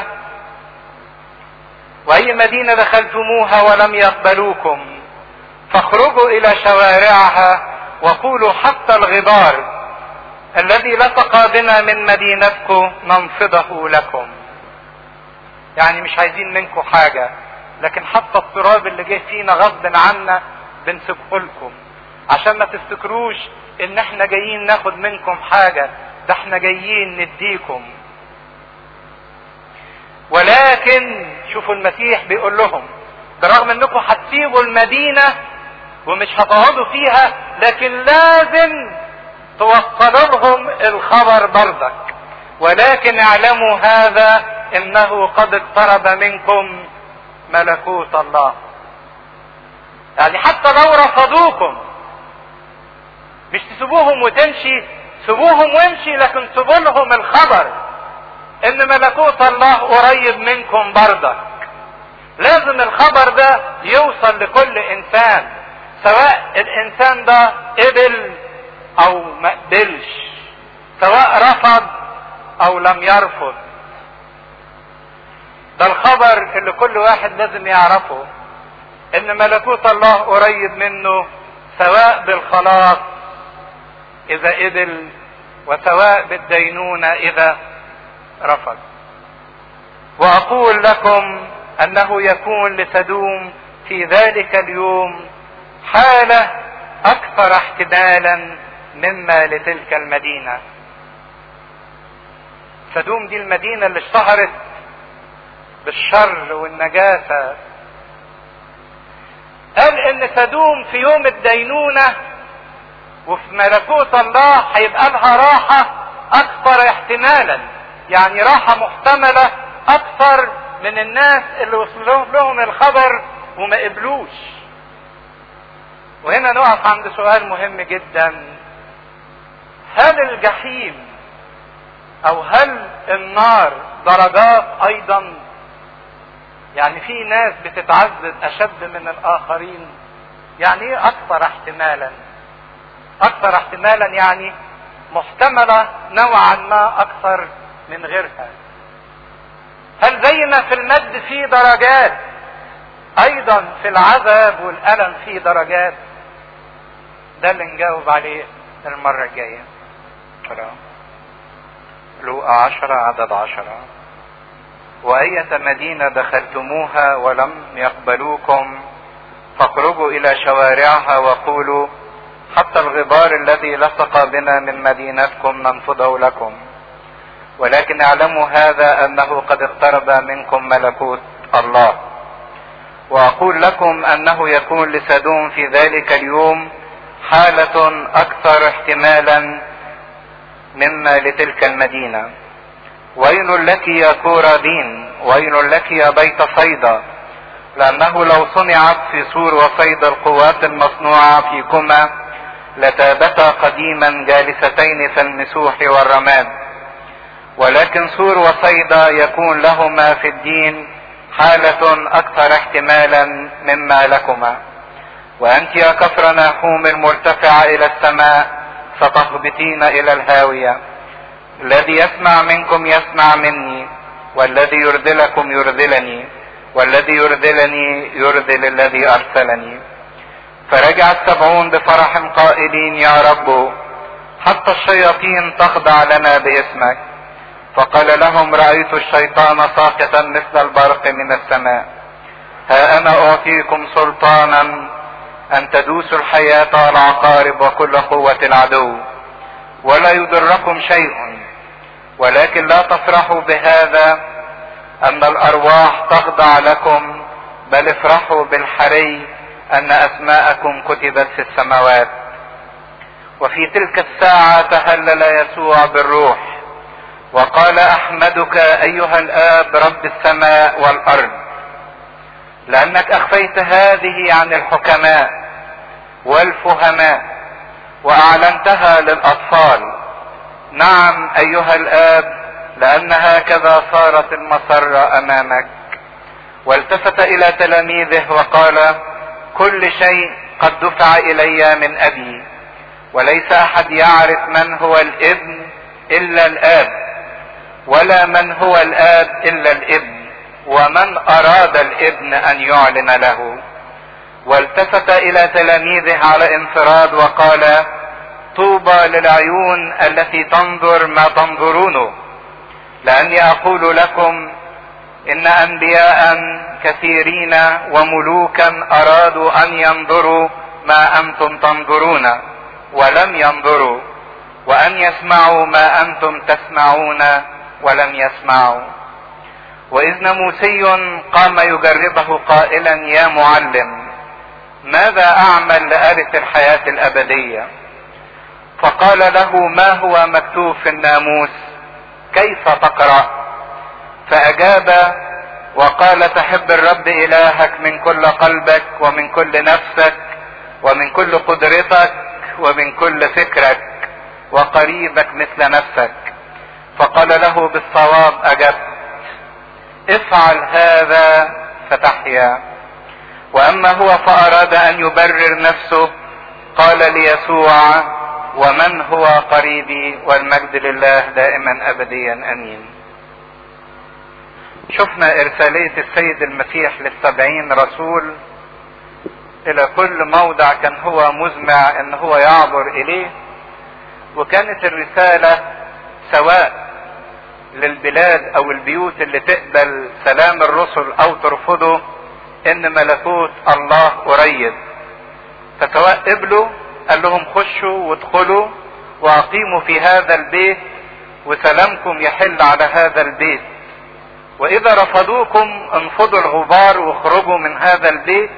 واي مدينة دخلتموها ولم يقبلوكم فاخرجوا الى شوارعها وقولوا حتى الغبار الذي لصق بنا من مدينتكم ننفضه لكم يعني مش عايزين منكم حاجة لكن حتى التراب اللي جه فينا غصب عنا بنسيبه لكم عشان ما تفتكروش ان احنا جايين ناخد منكم حاجة ده احنا جايين نديكم ولكن شوفوا المسيح بيقول لهم برغم انكم هتسيبوا المدينة ومش هتقعدوا فيها لكن لازم توصلوا لهم الخبر برضك ولكن اعلموا هذا انه قد اقترب منكم ملكوت الله يعني حتى لو رفضوكم مش تسيبوهم وتمشي سيبوهم وامشي لكن سيبوا لهم الخبر ان ملكوت الله قريب منكم برضك لازم الخبر ده يوصل لكل انسان سواء الانسان ده قبل او ما قبلش سواء رفض او لم يرفض ده الخبر اللي كل واحد لازم يعرفه ان ملكوت الله قريب منه سواء بالخلاص اذا قبل وسواء بالدينونة اذا رفض واقول لكم انه يكون لتدوم في ذلك اليوم حالة اكثر احتمالا مما لتلك المدينة سدوم دي المدينة اللي اشتهرت بالشر والنجاسة قال ان سدوم في يوم الدينونة وفي ملكوت الله هيبقى لها راحة اكثر احتمالا يعني راحة محتملة اكثر من الناس اللي وصل لهم الخبر وما قبلوش وهنا نقف عند سؤال مهم جدا هل الجحيم او هل النار درجات ايضا يعني في ناس بتتعذب اشد من الاخرين يعني ايه اكثر احتمالا اكثر احتمالا يعني محتملة نوعا ما اكثر من غيرها هل زي ما في المد في درجات ايضا في العذاب والالم في درجات ده اللي نجاوب عليه المرة الجاية لوقا عشرة عدد عشرة وأية مدينة دخلتموها ولم يقبلوكم فاخرجوا إلى شوارعها وقولوا حتى الغبار الذي لصق بنا من مدينتكم ننفضه لكم ولكن اعلموا هذا انه قد اقترب منكم ملكوت الله واقول لكم انه يكون لسدوم في ذلك اليوم حالة اكثر احتمالا مما لتلك المدينة ويل لك يا كورادين ويل لك يا بيت صيدا لانه لو صنعت في سور وصيدا القوات المصنوعة فيكما لتابتا قديما جالستين في المسوح والرماد ولكن سور وصيدا يكون لهما في الدين حالة أكثر احتمالا مما لكما وأنت يا كفر ناحوم المرتفعة إلى السماء ستهبطين إلى الهاوية الذي يسمع منكم يسمع مني والذي يرذلكم يرذلني والذي يرذلني يرذل الذي أرسلني فرجع السبعون بفرح قائلين يا رب حتى الشياطين تخضع لنا باسمك فقال لهم رأيت الشيطان ساقطا مثل البرق من السماء ها أنا أعطيكم سلطانا أن تدوسوا الحياة والعقارب وكل قوة العدو ولا يضركم شيء ولكن لا تفرحوا بهذا أن الأرواح تخضع لكم بل افرحوا بالحري أن أسماءكم كتبت في السماوات وفي تلك الساعة تهلل يسوع بالروح وقال احمدك ايها الاب رب السماء والارض لانك اخفيت هذه عن الحكماء والفهماء واعلنتها للاطفال نعم ايها الاب لان هكذا صارت المسرة امامك والتفت الى تلاميذه وقال كل شيء قد دفع الي من ابي وليس احد يعرف من هو الابن الا الاب ولا من هو الاب الا الابن ومن اراد الابن ان يعلن له والتفت الى تلاميذه على انفراد وقال طوبى للعيون التي تنظر ما تنظرونه لاني اقول لكم ان انبياء كثيرين وملوكا ارادوا ان ينظروا ما انتم تنظرون ولم ينظروا وان يسمعوا ما انتم تسمعون ولم يسمعوا واذ ناموسي قام يجربه قائلا يا معلم ماذا اعمل لارث الحياه الابديه فقال له ما هو مكتوب في الناموس كيف تقرا فاجاب وقال تحب الرب الهك من كل قلبك ومن كل نفسك ومن كل قدرتك ومن كل فكرك وقريبك مثل نفسك فقال له بالصواب اجبت افعل هذا فتحيا واما هو فاراد ان يبرر نفسه قال ليسوع ومن هو قريبي والمجد لله دائما ابديا امين شفنا ارسالية السيد المسيح للسبعين رسول الى كل موضع كان هو مزمع ان هو يعبر اليه وكانت الرسالة سواء للبلاد او البيوت اللي تقبل سلام الرسل او ترفضه ان ملكوت الله قريب فسواء قبلوا قال لهم خشوا وادخلوا واقيموا في هذا البيت وسلامكم يحل على هذا البيت واذا رفضوكم انفضوا الغبار واخرجوا من هذا البيت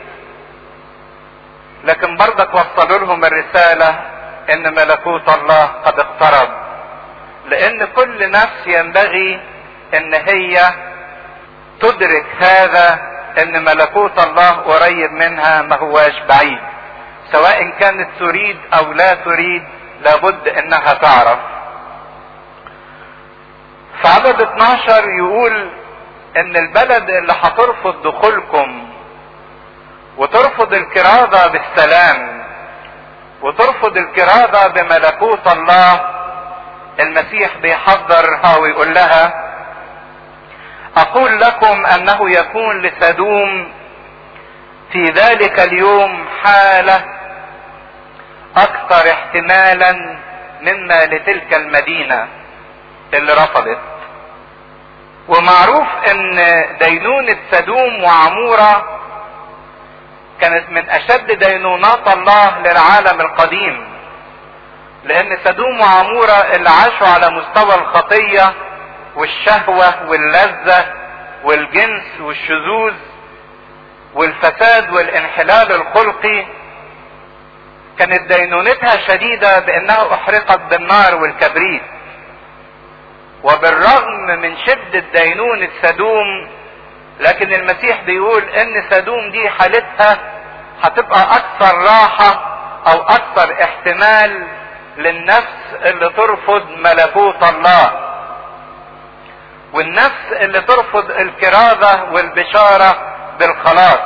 لكن برضك وصلوا لهم الرسالة ان ملكوت الله قد اقترب لان كل نفس ينبغي ان هي تدرك هذا ان ملكوت الله قريب منها ما هواش بعيد سواء كانت تريد او لا تريد لابد انها تعرف في عدد 12 يقول ان البلد اللي هترفض دخولكم وترفض الكرازة بالسلام وترفض الكرازة بملكوت الله المسيح بيحذرها ويقول لها اقول لكم انه يكون لسدوم في ذلك اليوم حالة اكثر احتمالا مما لتلك المدينة اللي رفضت ومعروف ان دينونة سدوم وعمورة كانت من اشد دينونات الله للعالم القديم لان سدوم وعمورة اللي عاشوا على مستوى الخطية والشهوة واللذة والجنس والشذوذ والفساد والانحلال الخلقي كانت دينونتها شديدة بانها احرقت بالنار والكبريت وبالرغم من شدة دينونة سدوم لكن المسيح بيقول ان سدوم دي حالتها هتبقى اكثر راحة او اكثر احتمال للنفس اللي ترفض ملكوت الله والنفس اللي ترفض الكرازة والبشارة بالخلاص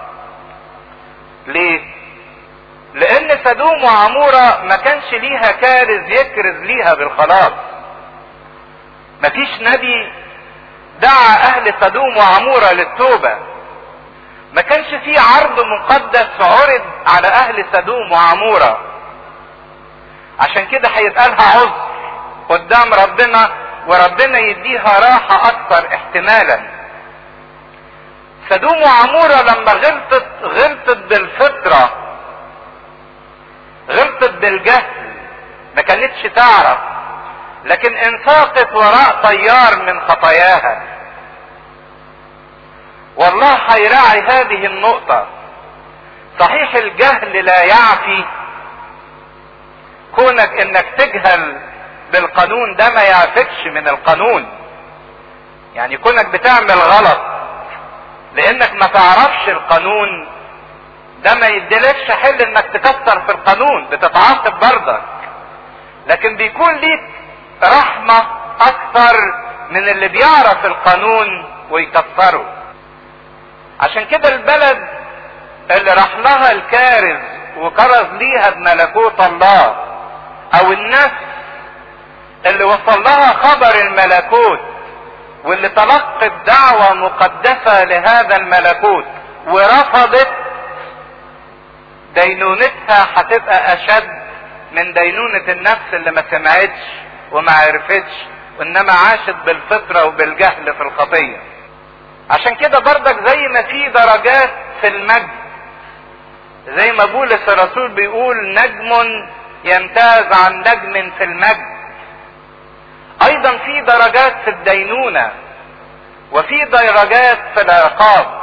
ليه لان سدوم وعمورة ما كانش ليها كارز يكرز ليها بالخلاص مفيش نبي دعا اهل سدوم وعمورة للتوبة ما كانش في عرض مقدس عرض على اهل سدوم وعمورة عشان كده هيتقالها عذر قدام ربنا وربنا يديها راحة اكثر احتمالا سدوم وعمورة لما غلطت غلطت بالفطرة غلطت بالجهل ما كانتش تعرف لكن انساقت وراء طيار من خطاياها والله هيراعي هذه النقطة صحيح الجهل لا يعفي كونك انك تجهل بالقانون ده ما يعفكش من القانون يعني كونك بتعمل غلط لانك ما تعرفش القانون ده ما يديلكش حل انك تكسر في القانون بتتعاقب برضك لكن بيكون ليك رحمة اكثر من اللي بيعرف القانون ويكسره عشان كده البلد اللي راح لها الكارز وكرز ليها بملكوت الله او النفس اللي وصل لها خبر الملكوت واللي تلقت دعوة مقدسة لهذا الملكوت ورفضت دينونتها هتبقى اشد من دينونة النفس اللي ما سمعتش وما عرفتش وانما عاشت بالفطرة وبالجهل في الخطية عشان كده بردك زي ما في درجات في المجد زي ما بولس الرسول بيقول نجم يمتاز عن نجم في المجد ايضا في درجات في الدينونة وفي درجات في العقاب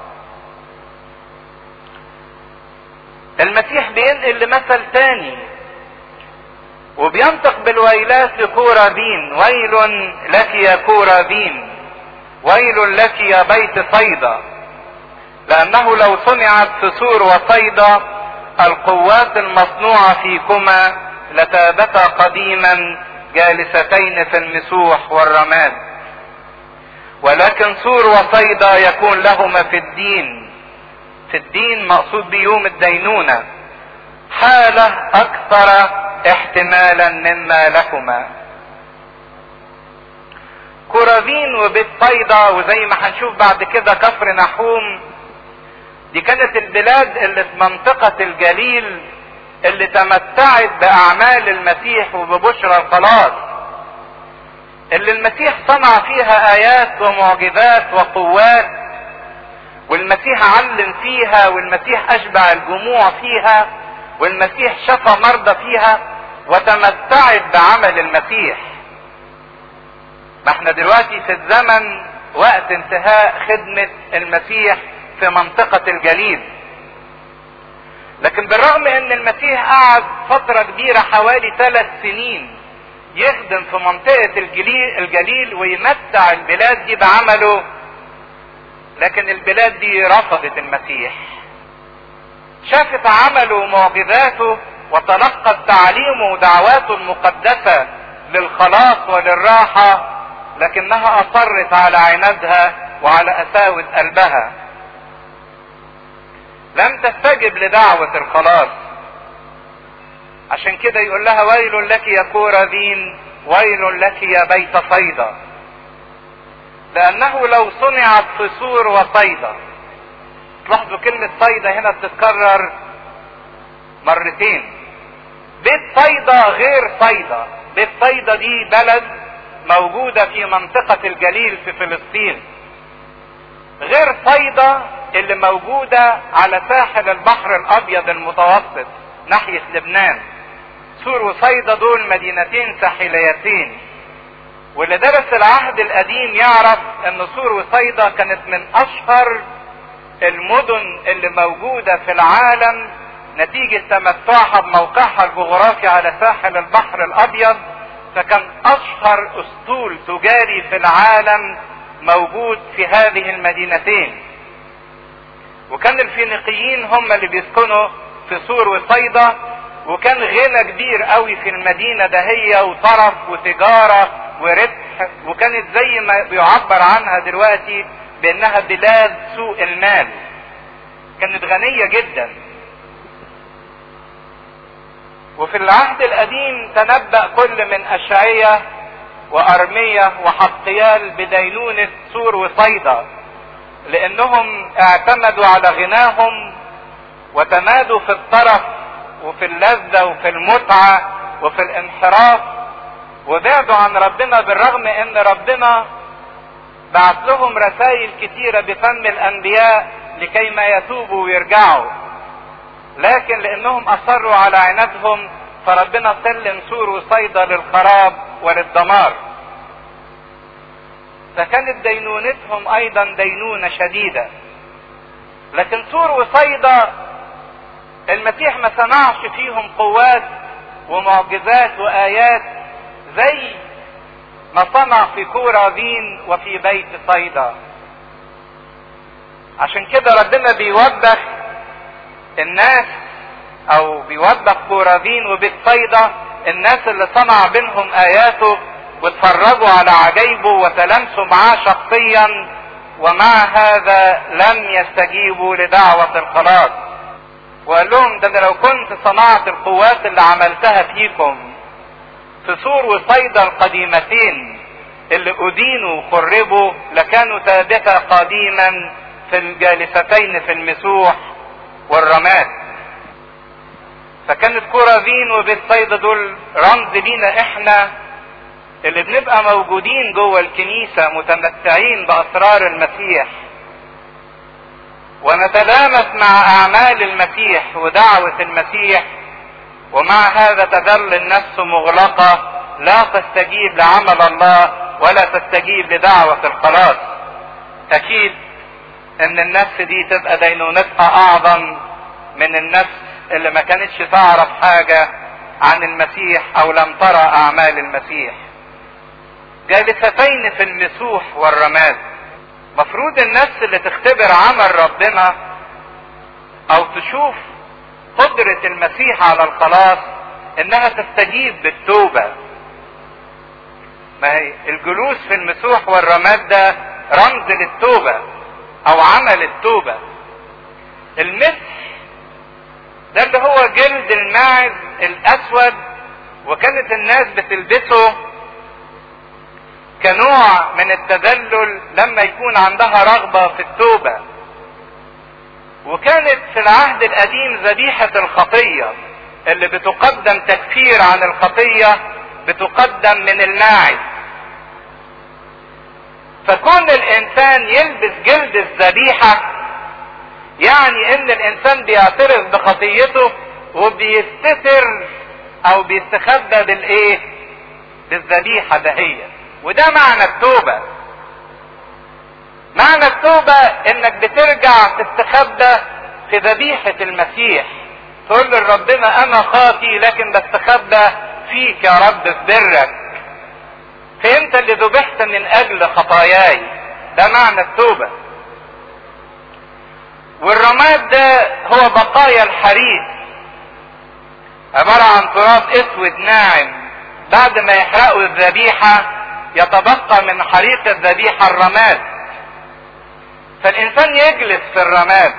المسيح بينقل لمثل تاني وبينطق بالويلات لكورابين ويل لك يا كورابين ويل لك يا بيت صيدا لانه لو صنعت في سور وصيدا القوات المصنوعة فيكما لتابتا قديما جالستين في المسوح والرماد ولكن سور وصيدا يكون لهما في الدين في الدين مقصود بيوم الدينونة حالة اكثر احتمالا مما لهما كورافين وبيت صيدا وزي ما هنشوف بعد كده كفر نحوم دي كانت البلاد اللي في منطقة الجليل اللي تمتعت باعمال المسيح وببشرى الخلاص اللي المسيح صنع فيها ايات ومعجزات وقوات والمسيح علم فيها والمسيح اشبع الجموع فيها والمسيح شفى مرضى فيها وتمتعت بعمل المسيح ما احنا دلوقتي في الزمن وقت انتهاء خدمة المسيح في منطقة الجليل لكن بالرغم ان المسيح قعد فترة كبيرة حوالي ثلاث سنين يخدم في منطقة الجليل, الجليل ويمتع البلاد دي بعمله لكن البلاد دي رفضت المسيح شافت عمله ومعجزاته وتلقت تعليمه ودعواته المقدسة للخلاص وللراحة لكنها اصرت على عنادها وعلى قساوة قلبها لم تستجب لدعوة الخلاص عشان كده يقول لها ويل لك يا كورابين ويل لك يا بيت صيدا لانه لو صنعت في سور وصيدا تلاحظوا كلمة صيدا هنا بتتكرر مرتين بيت صيدا غير صيدا بيت صيدا دي بلد موجودة في منطقة الجليل في فلسطين غير صيدا اللي موجودة على ساحل البحر الابيض المتوسط ناحية لبنان سور وصيدا دول مدينتين ساحليتين واللي درس العهد القديم يعرف ان سور وصيدا كانت من اشهر المدن اللي موجودة في العالم نتيجة تمتعها بموقعها الجغرافي على ساحل البحر الابيض فكان اشهر اسطول تجاري في العالم موجود في هذه المدينتين وكان الفينيقيين هم اللي بيسكنوا في سور وصيدا وكان غنى كبير قوي في المدينة دهية وطرف وتجارة وربح وكانت زي ما بيعبر عنها دلوقتي بانها بلاد سوق المال كانت غنية جدا وفي العهد القديم تنبأ كل من أشعية وأرمية وحقيال بدينونة سور وصيدا لأنهم اعتمدوا على غناهم وتمادوا في الطرف وفي اللذة وفي المتعة وفي الانحراف وبعدوا عن ربنا بالرغم ان ربنا بعت لهم رسائل كتيرة بفم الانبياء لكي ما يتوبوا ويرجعوا لكن لانهم اصروا على عنادهم فربنا سلم سور وصيدا للخراب وللدمار فكانت دينونتهم ايضا دينونة شديدة لكن سور وصيدا المسيح ما صنعش فيهم قوات ومعجزات وايات زي ما صنع في كورازين وفي بيت صيدا عشان كده ربنا بيوبخ الناس او بيوبخ كورازين وبيت صيدا الناس اللي صنع بينهم اياته واتفرجوا على عجائبه وتلامسوا معاه شخصيا ومع هذا لم يستجيبوا لدعوة الخلاص وقال لهم ده انا لو كنت صنعت القوات اللي عملتها فيكم في سور وصيدا القديمتين اللي أدينوا وخربوا لكانوا ثابتة قديما في الجالستين في المسوح والرماد فكانت كورازين وبيت صيدا دول رمز لينا احنا اللي بنبقى موجودين جوه الكنيسة متمتعين بأسرار المسيح ونتلامس مع أعمال المسيح ودعوة المسيح ومع هذا تظل النفس مغلقة لا تستجيب لعمل الله ولا تستجيب لدعوة الخلاص أكيد إن النفس دي تبقى دينونتها أعظم من النفس اللي ما كانتش تعرف حاجة عن المسيح أو لم ترى أعمال المسيح جالستين في المسوح والرماد مفروض النفس اللي تختبر عمل ربنا او تشوف قدرة المسيح على الخلاص انها تستجيب بالتوبة ما هي الجلوس في المسوح والرماد ده رمز للتوبة او عمل التوبة المسح ده اللي هو جلد الماعز الاسود وكانت الناس بتلبسه كنوع من التذلل لما يكون عندها رغبة في التوبة وكانت في العهد القديم ذبيحة الخطية اللي بتقدم تكفير عن الخطية بتقدم من الماعز فكون الانسان يلبس جلد الذبيحة يعني ان الانسان بيعترف بخطيته وبيستتر او بيستخبى بالايه بالذبيحة دهيت وده معنى التوبة معنى التوبة انك بترجع تستخبى في ذبيحة المسيح تقول لربنا انا خاطي لكن بستخبى فيك يا رب في برك فانت اللي ذبحت من اجل خطاياي ده معنى التوبة والرماد ده هو بقايا الحريق عبارة عن تراب اسود ناعم بعد ما يحرقوا الذبيحة يتبقى من حريق الذبيحة الرماد فالانسان يجلس في الرماد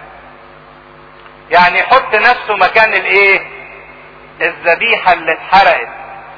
يعني يحط نفسه مكان الايه الذبيحة اللي اتحرقت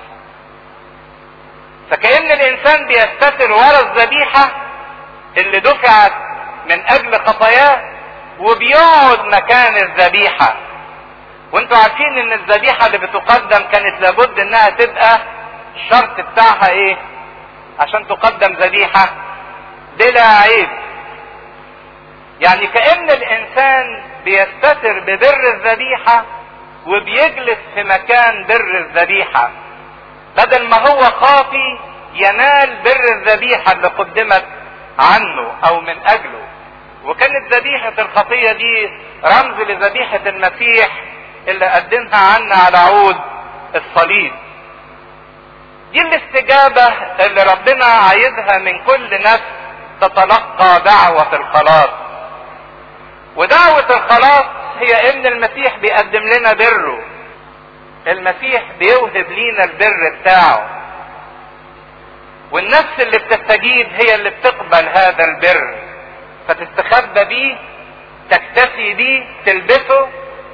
فكأن الانسان بيستتر ورا الذبيحة اللي دفعت من اجل خطاياه وبيقعد مكان الذبيحة وانتوا عارفين ان الذبيحة اللي بتقدم كانت لابد انها تبقى الشرط بتاعها ايه عشان تقدم ذبيحة بلا عيب يعني كأن الإنسان بيستتر ببر الذبيحة وبيجلس في مكان بر الذبيحة بدل ما هو خاطي ينال بر الذبيحة اللي قدمت عنه او من اجله وكانت ذبيحة الخطية دي رمز لذبيحة المسيح اللي قدمها عنا على عود الصليب دي الاستجابة اللي ربنا عايزها من كل نفس تتلقى دعوة الخلاص ودعوة الخلاص هي ان المسيح بيقدم لنا بره المسيح بيوهب لينا البر بتاعه والنفس اللي بتستجيب هي اللي بتقبل هذا البر فتستخبى بيه تكتفي بيه تلبسه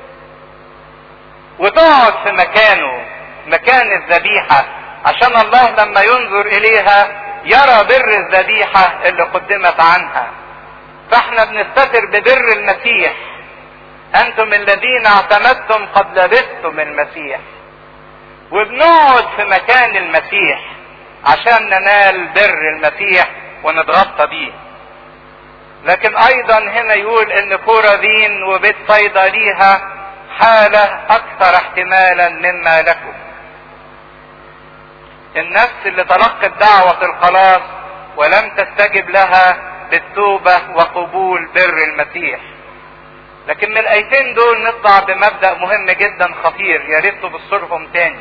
وتقعد في مكانه مكان الذبيحة عشان الله لما ينظر اليها يرى بر الذبيحة اللي قدمت عنها فاحنا بنستتر ببر المسيح انتم الذين اعتمدتم قد لبستم المسيح وبنقعد في مكان المسيح عشان ننال بر المسيح ونتغطى بيه لكن ايضا هنا يقول ان كورذين وبيت صيدا ليها حالة اكثر احتمالا مما لكم النفس اللي تلقت دعوة الخلاص ولم تستجب لها بالتوبة وقبول بر المسيح لكن من الايتين دول نطلع بمبدأ مهم جدا خطير يا ريت تبصوا لهم تاني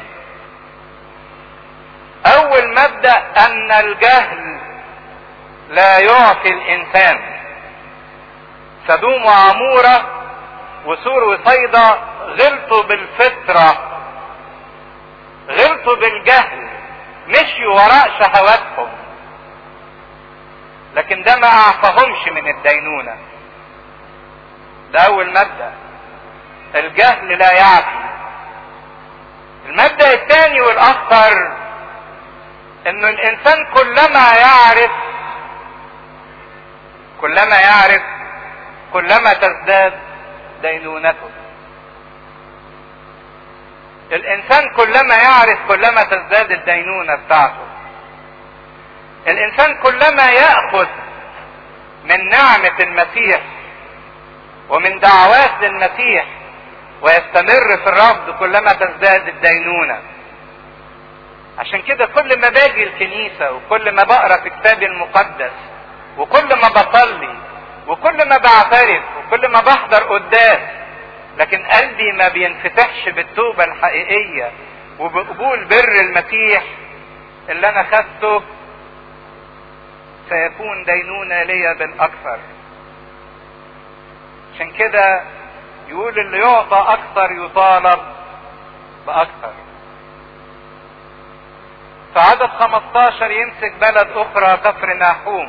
اول مبدأ ان الجهل لا يعطي الانسان سدوم وعمورة وسور وصيدا غلطوا بالفطرة غلطوا بالجهل مشيوا وراء شهواتهم لكن ده ما اعفهمش من الدينونة ده اول مبدأ الجهل لا يعفي المبدأ الثاني والاخطر انه الانسان كلما يعرف كلما يعرف كلما تزداد دينونته الانسان كلما يعرف كلما تزداد الدينونة بتاعته الانسان كلما يأخذ من نعمة المسيح ومن دعوات للمسيح ويستمر في الرفض كلما تزداد الدينونة عشان كده كل ما باجي الكنيسة وكل ما بقرا في كتابي المقدس وكل ما بصلي وكل ما بعترف وكل ما بحضر قداس لكن قلبي ما بينفتحش بالتوبة الحقيقية وبقبول بر المسيح اللي انا خدته سيكون دينونة ليا بالاكثر عشان كده يقول اللي يعطى اكثر يطالب باكثر في عدد 15 يمسك بلد اخرى كفر ناحوم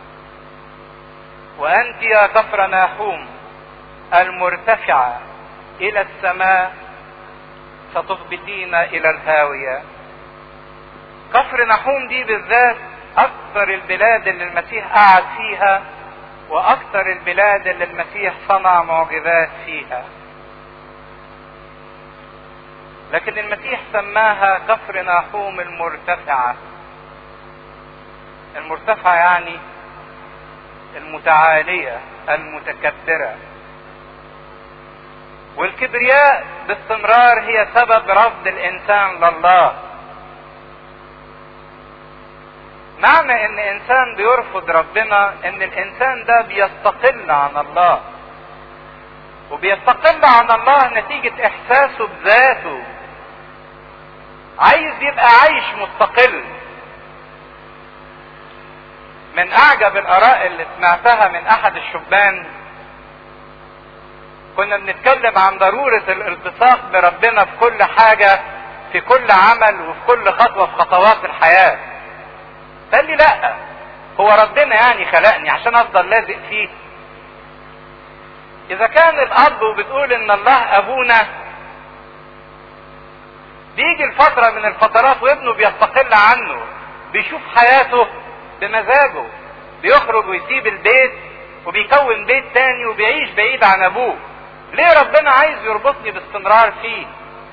وانت يا كفر ناحوم المرتفعة الى السماء ستهبطين الى الهاوية كفر نحوم دي بالذات اكثر البلاد اللي المسيح قعد فيها واكثر البلاد اللي المسيح صنع معجزات فيها لكن المسيح سماها كفر ناحوم المرتفعة المرتفعة يعني المتعالية المتكبرة والكبرياء باستمرار هي سبب رفض الانسان لله معنى ان انسان بيرفض ربنا ان الانسان ده بيستقل عن الله وبيستقل عن الله نتيجة احساسه بذاته عايز يبقى عايش مستقل من اعجب الاراء اللي سمعتها من احد الشبان كنا بنتكلم عن ضرورة الالتصاق بربنا في كل حاجة في كل عمل وفي كل خطوة في خطوات الحياة قال لي لا هو ربنا يعني خلقني عشان افضل لازق فيه اذا كان الاب وبتقول ان الله ابونا بيجي الفترة من الفترات وابنه بيستقل عنه بيشوف حياته بمزاجه بيخرج ويسيب البيت وبيكون بيت تاني وبيعيش بعيد عن ابوه ليه ربنا عايز يربطني باستمرار فيه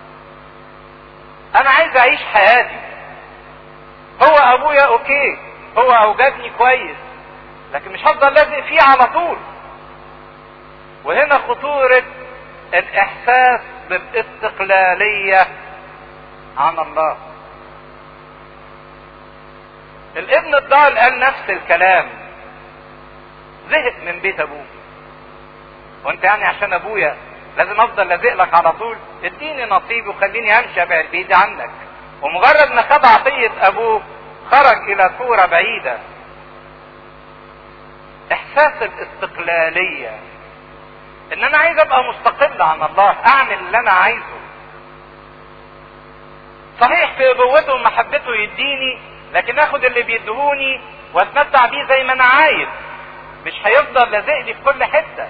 انا عايز اعيش حياتي هو ابويا اوكي هو اوجدني كويس لكن مش هفضل لازق فيه على طول وهنا خطورة الاحساس باستقلالية عن الله الابن الضال قال نفس الكلام زهق من بيت ابوه وانت يعني عشان ابويا لازم افضل لازق لك على طول اديني نصيبي وخليني امشي ابعد بايدي عنك ومجرد ما خد عطية ابوه خرج الى كورة بعيدة احساس الاستقلالية ان انا عايز ابقى مستقل عن الله اعمل اللي انا عايزه صحيح في ابوته ومحبته يديني لكن اخد اللي بيدهوني واتمتع بيه زي ما انا عايز مش هيفضل لازقني في كل حته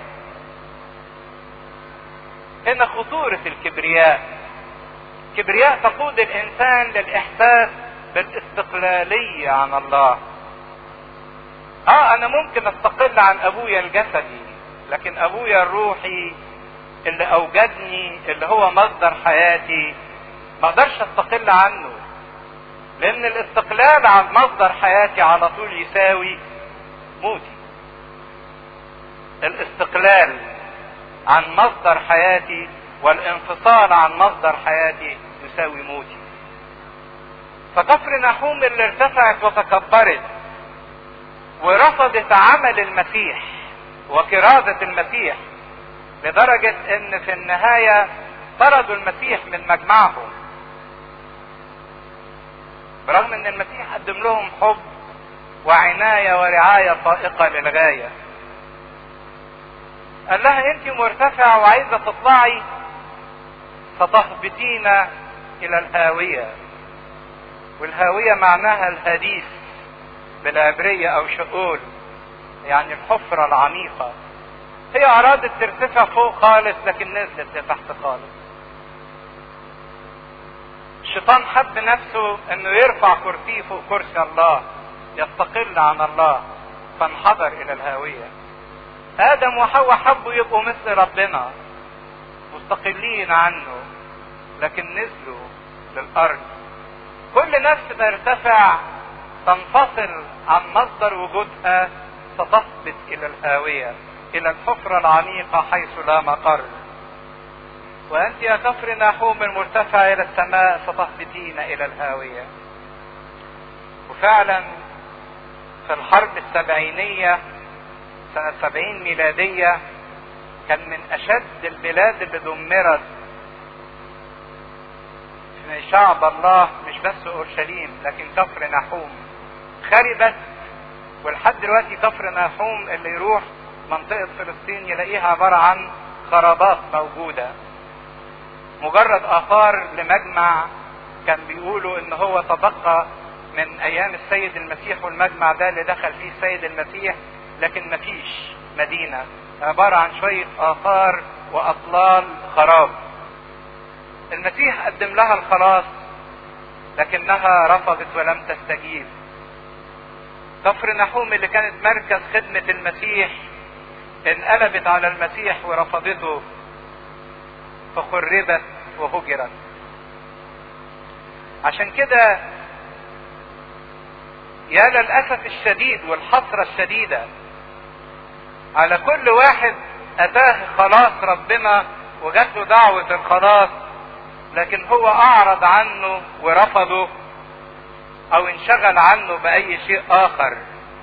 هنا خطورة الكبرياء كبرياء تقود الانسان للاحساس بالاستقلالية عن الله اه انا ممكن استقل عن ابويا الجسدي لكن ابويا الروحي اللي اوجدني اللي هو مصدر حياتي ما اقدرش استقل عنه لان الاستقلال عن مصدر حياتي على طول يساوي موتي الاستقلال عن مصدر حياتي والانفصال عن مصدر حياتي يساوي موتي فكفر نحوم اللي ارتفعت وتكبرت ورفضت عمل المسيح وكرازة المسيح لدرجة ان في النهاية طردوا المسيح من مجمعهم برغم ان المسيح قدم لهم حب وعناية ورعاية فائقة للغاية قال لها انت مرتفعة وعايزة تطلعي ستهبطين الى الهاوية والهاوية معناها الهديث بالعبرية او شؤول يعني الحفرة العميقة هي ارادت ترتفع فوق خالص لكن نزلت لتحت خالص الشيطان حب نفسه انه يرفع كرسيه فوق كرسي الله يستقل عن الله فانحدر الى الهاوية ادم وحواء حبوا يبقوا مثل ربنا مستقلين عنه لكن نزلوا للارض كل نفس ترتفع تنفصل عن مصدر وجودها ستهبط الى الهاوية الى الحفرة العميقة حيث لا مقر وانت يا كفر ناحوم المرتفع الى السماء ستهبطين الى الهاوية وفعلا في الحرب السبعينية سنة سبعين ميلادية كان من اشد البلاد اللي دمرت في شعب الله مش بس اورشليم لكن كفر نحوم خربت ولحد دلوقتي كفر نحوم اللي يروح منطقة فلسطين يلاقيها عبارة عن خرابات موجودة مجرد اثار لمجمع كان بيقولوا ان هو تبقى من ايام السيد المسيح والمجمع ده اللي دخل فيه السيد المسيح لكن مفيش مدينة عبارة عن شوية اثار واطلال خراب المسيح قدم لها الخلاص لكنها رفضت ولم تستجيب كفر نحوم اللي كانت مركز خدمة المسيح انقلبت على المسيح ورفضته فخربت وهجرت عشان كده يا للأسف الشديد والحسرة الشديدة على كل واحد أتاه خلاص ربنا وجات له دعوة الخلاص لكن هو أعرض عنه ورفضه أو انشغل عنه بأي شيء آخر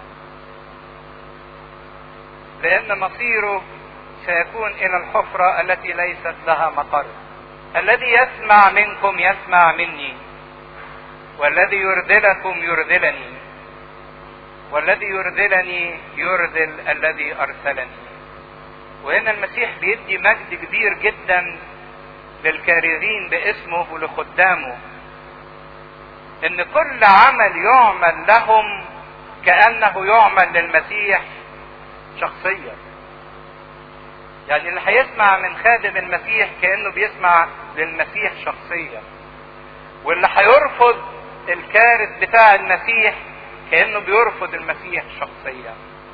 لأن مصيره سيكون الى الحفرة التي ليست لها مقر الذي يسمع منكم يسمع مني والذي يرذلكم يرذلني والذي يرذلني يرذل الذي ارسلني وهنا المسيح بيدي مجد كبير جدا للكارثين باسمه ولخدامه ان كل عمل يعمل لهم كانه يعمل للمسيح شخصيا يعني اللي هيسمع من خادم المسيح كانه بيسمع للمسيح شخصيا واللي هيرفض الكارث بتاع المسيح كانه بيرفض المسيح شخصيا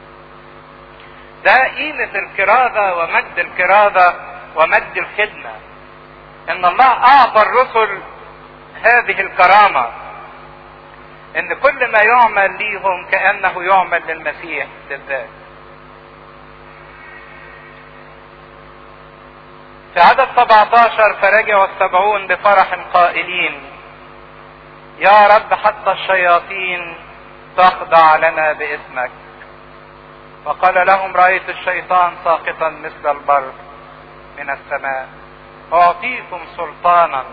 ده قيمة الكرازة ومجد الكرازة ومجد الخدمة ان الله اعطى الرسل هذه الكرامة ان كل ما يعمل ليهم كأنه يعمل للمسيح بالذات في عدد 17 فرجعوا السبعون بفرح قائلين يا رب حتى الشياطين تخضع لنا باسمك وقال لهم رأيت الشيطان ساقطا مثل البرق من السماء أعطيكم سلطانا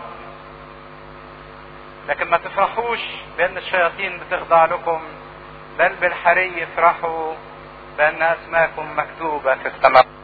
لكن ما تفرحوش بأن الشياطين بتخضع لكم بل بالحري افرحوا بأن أسماءكم مكتوبة في السماء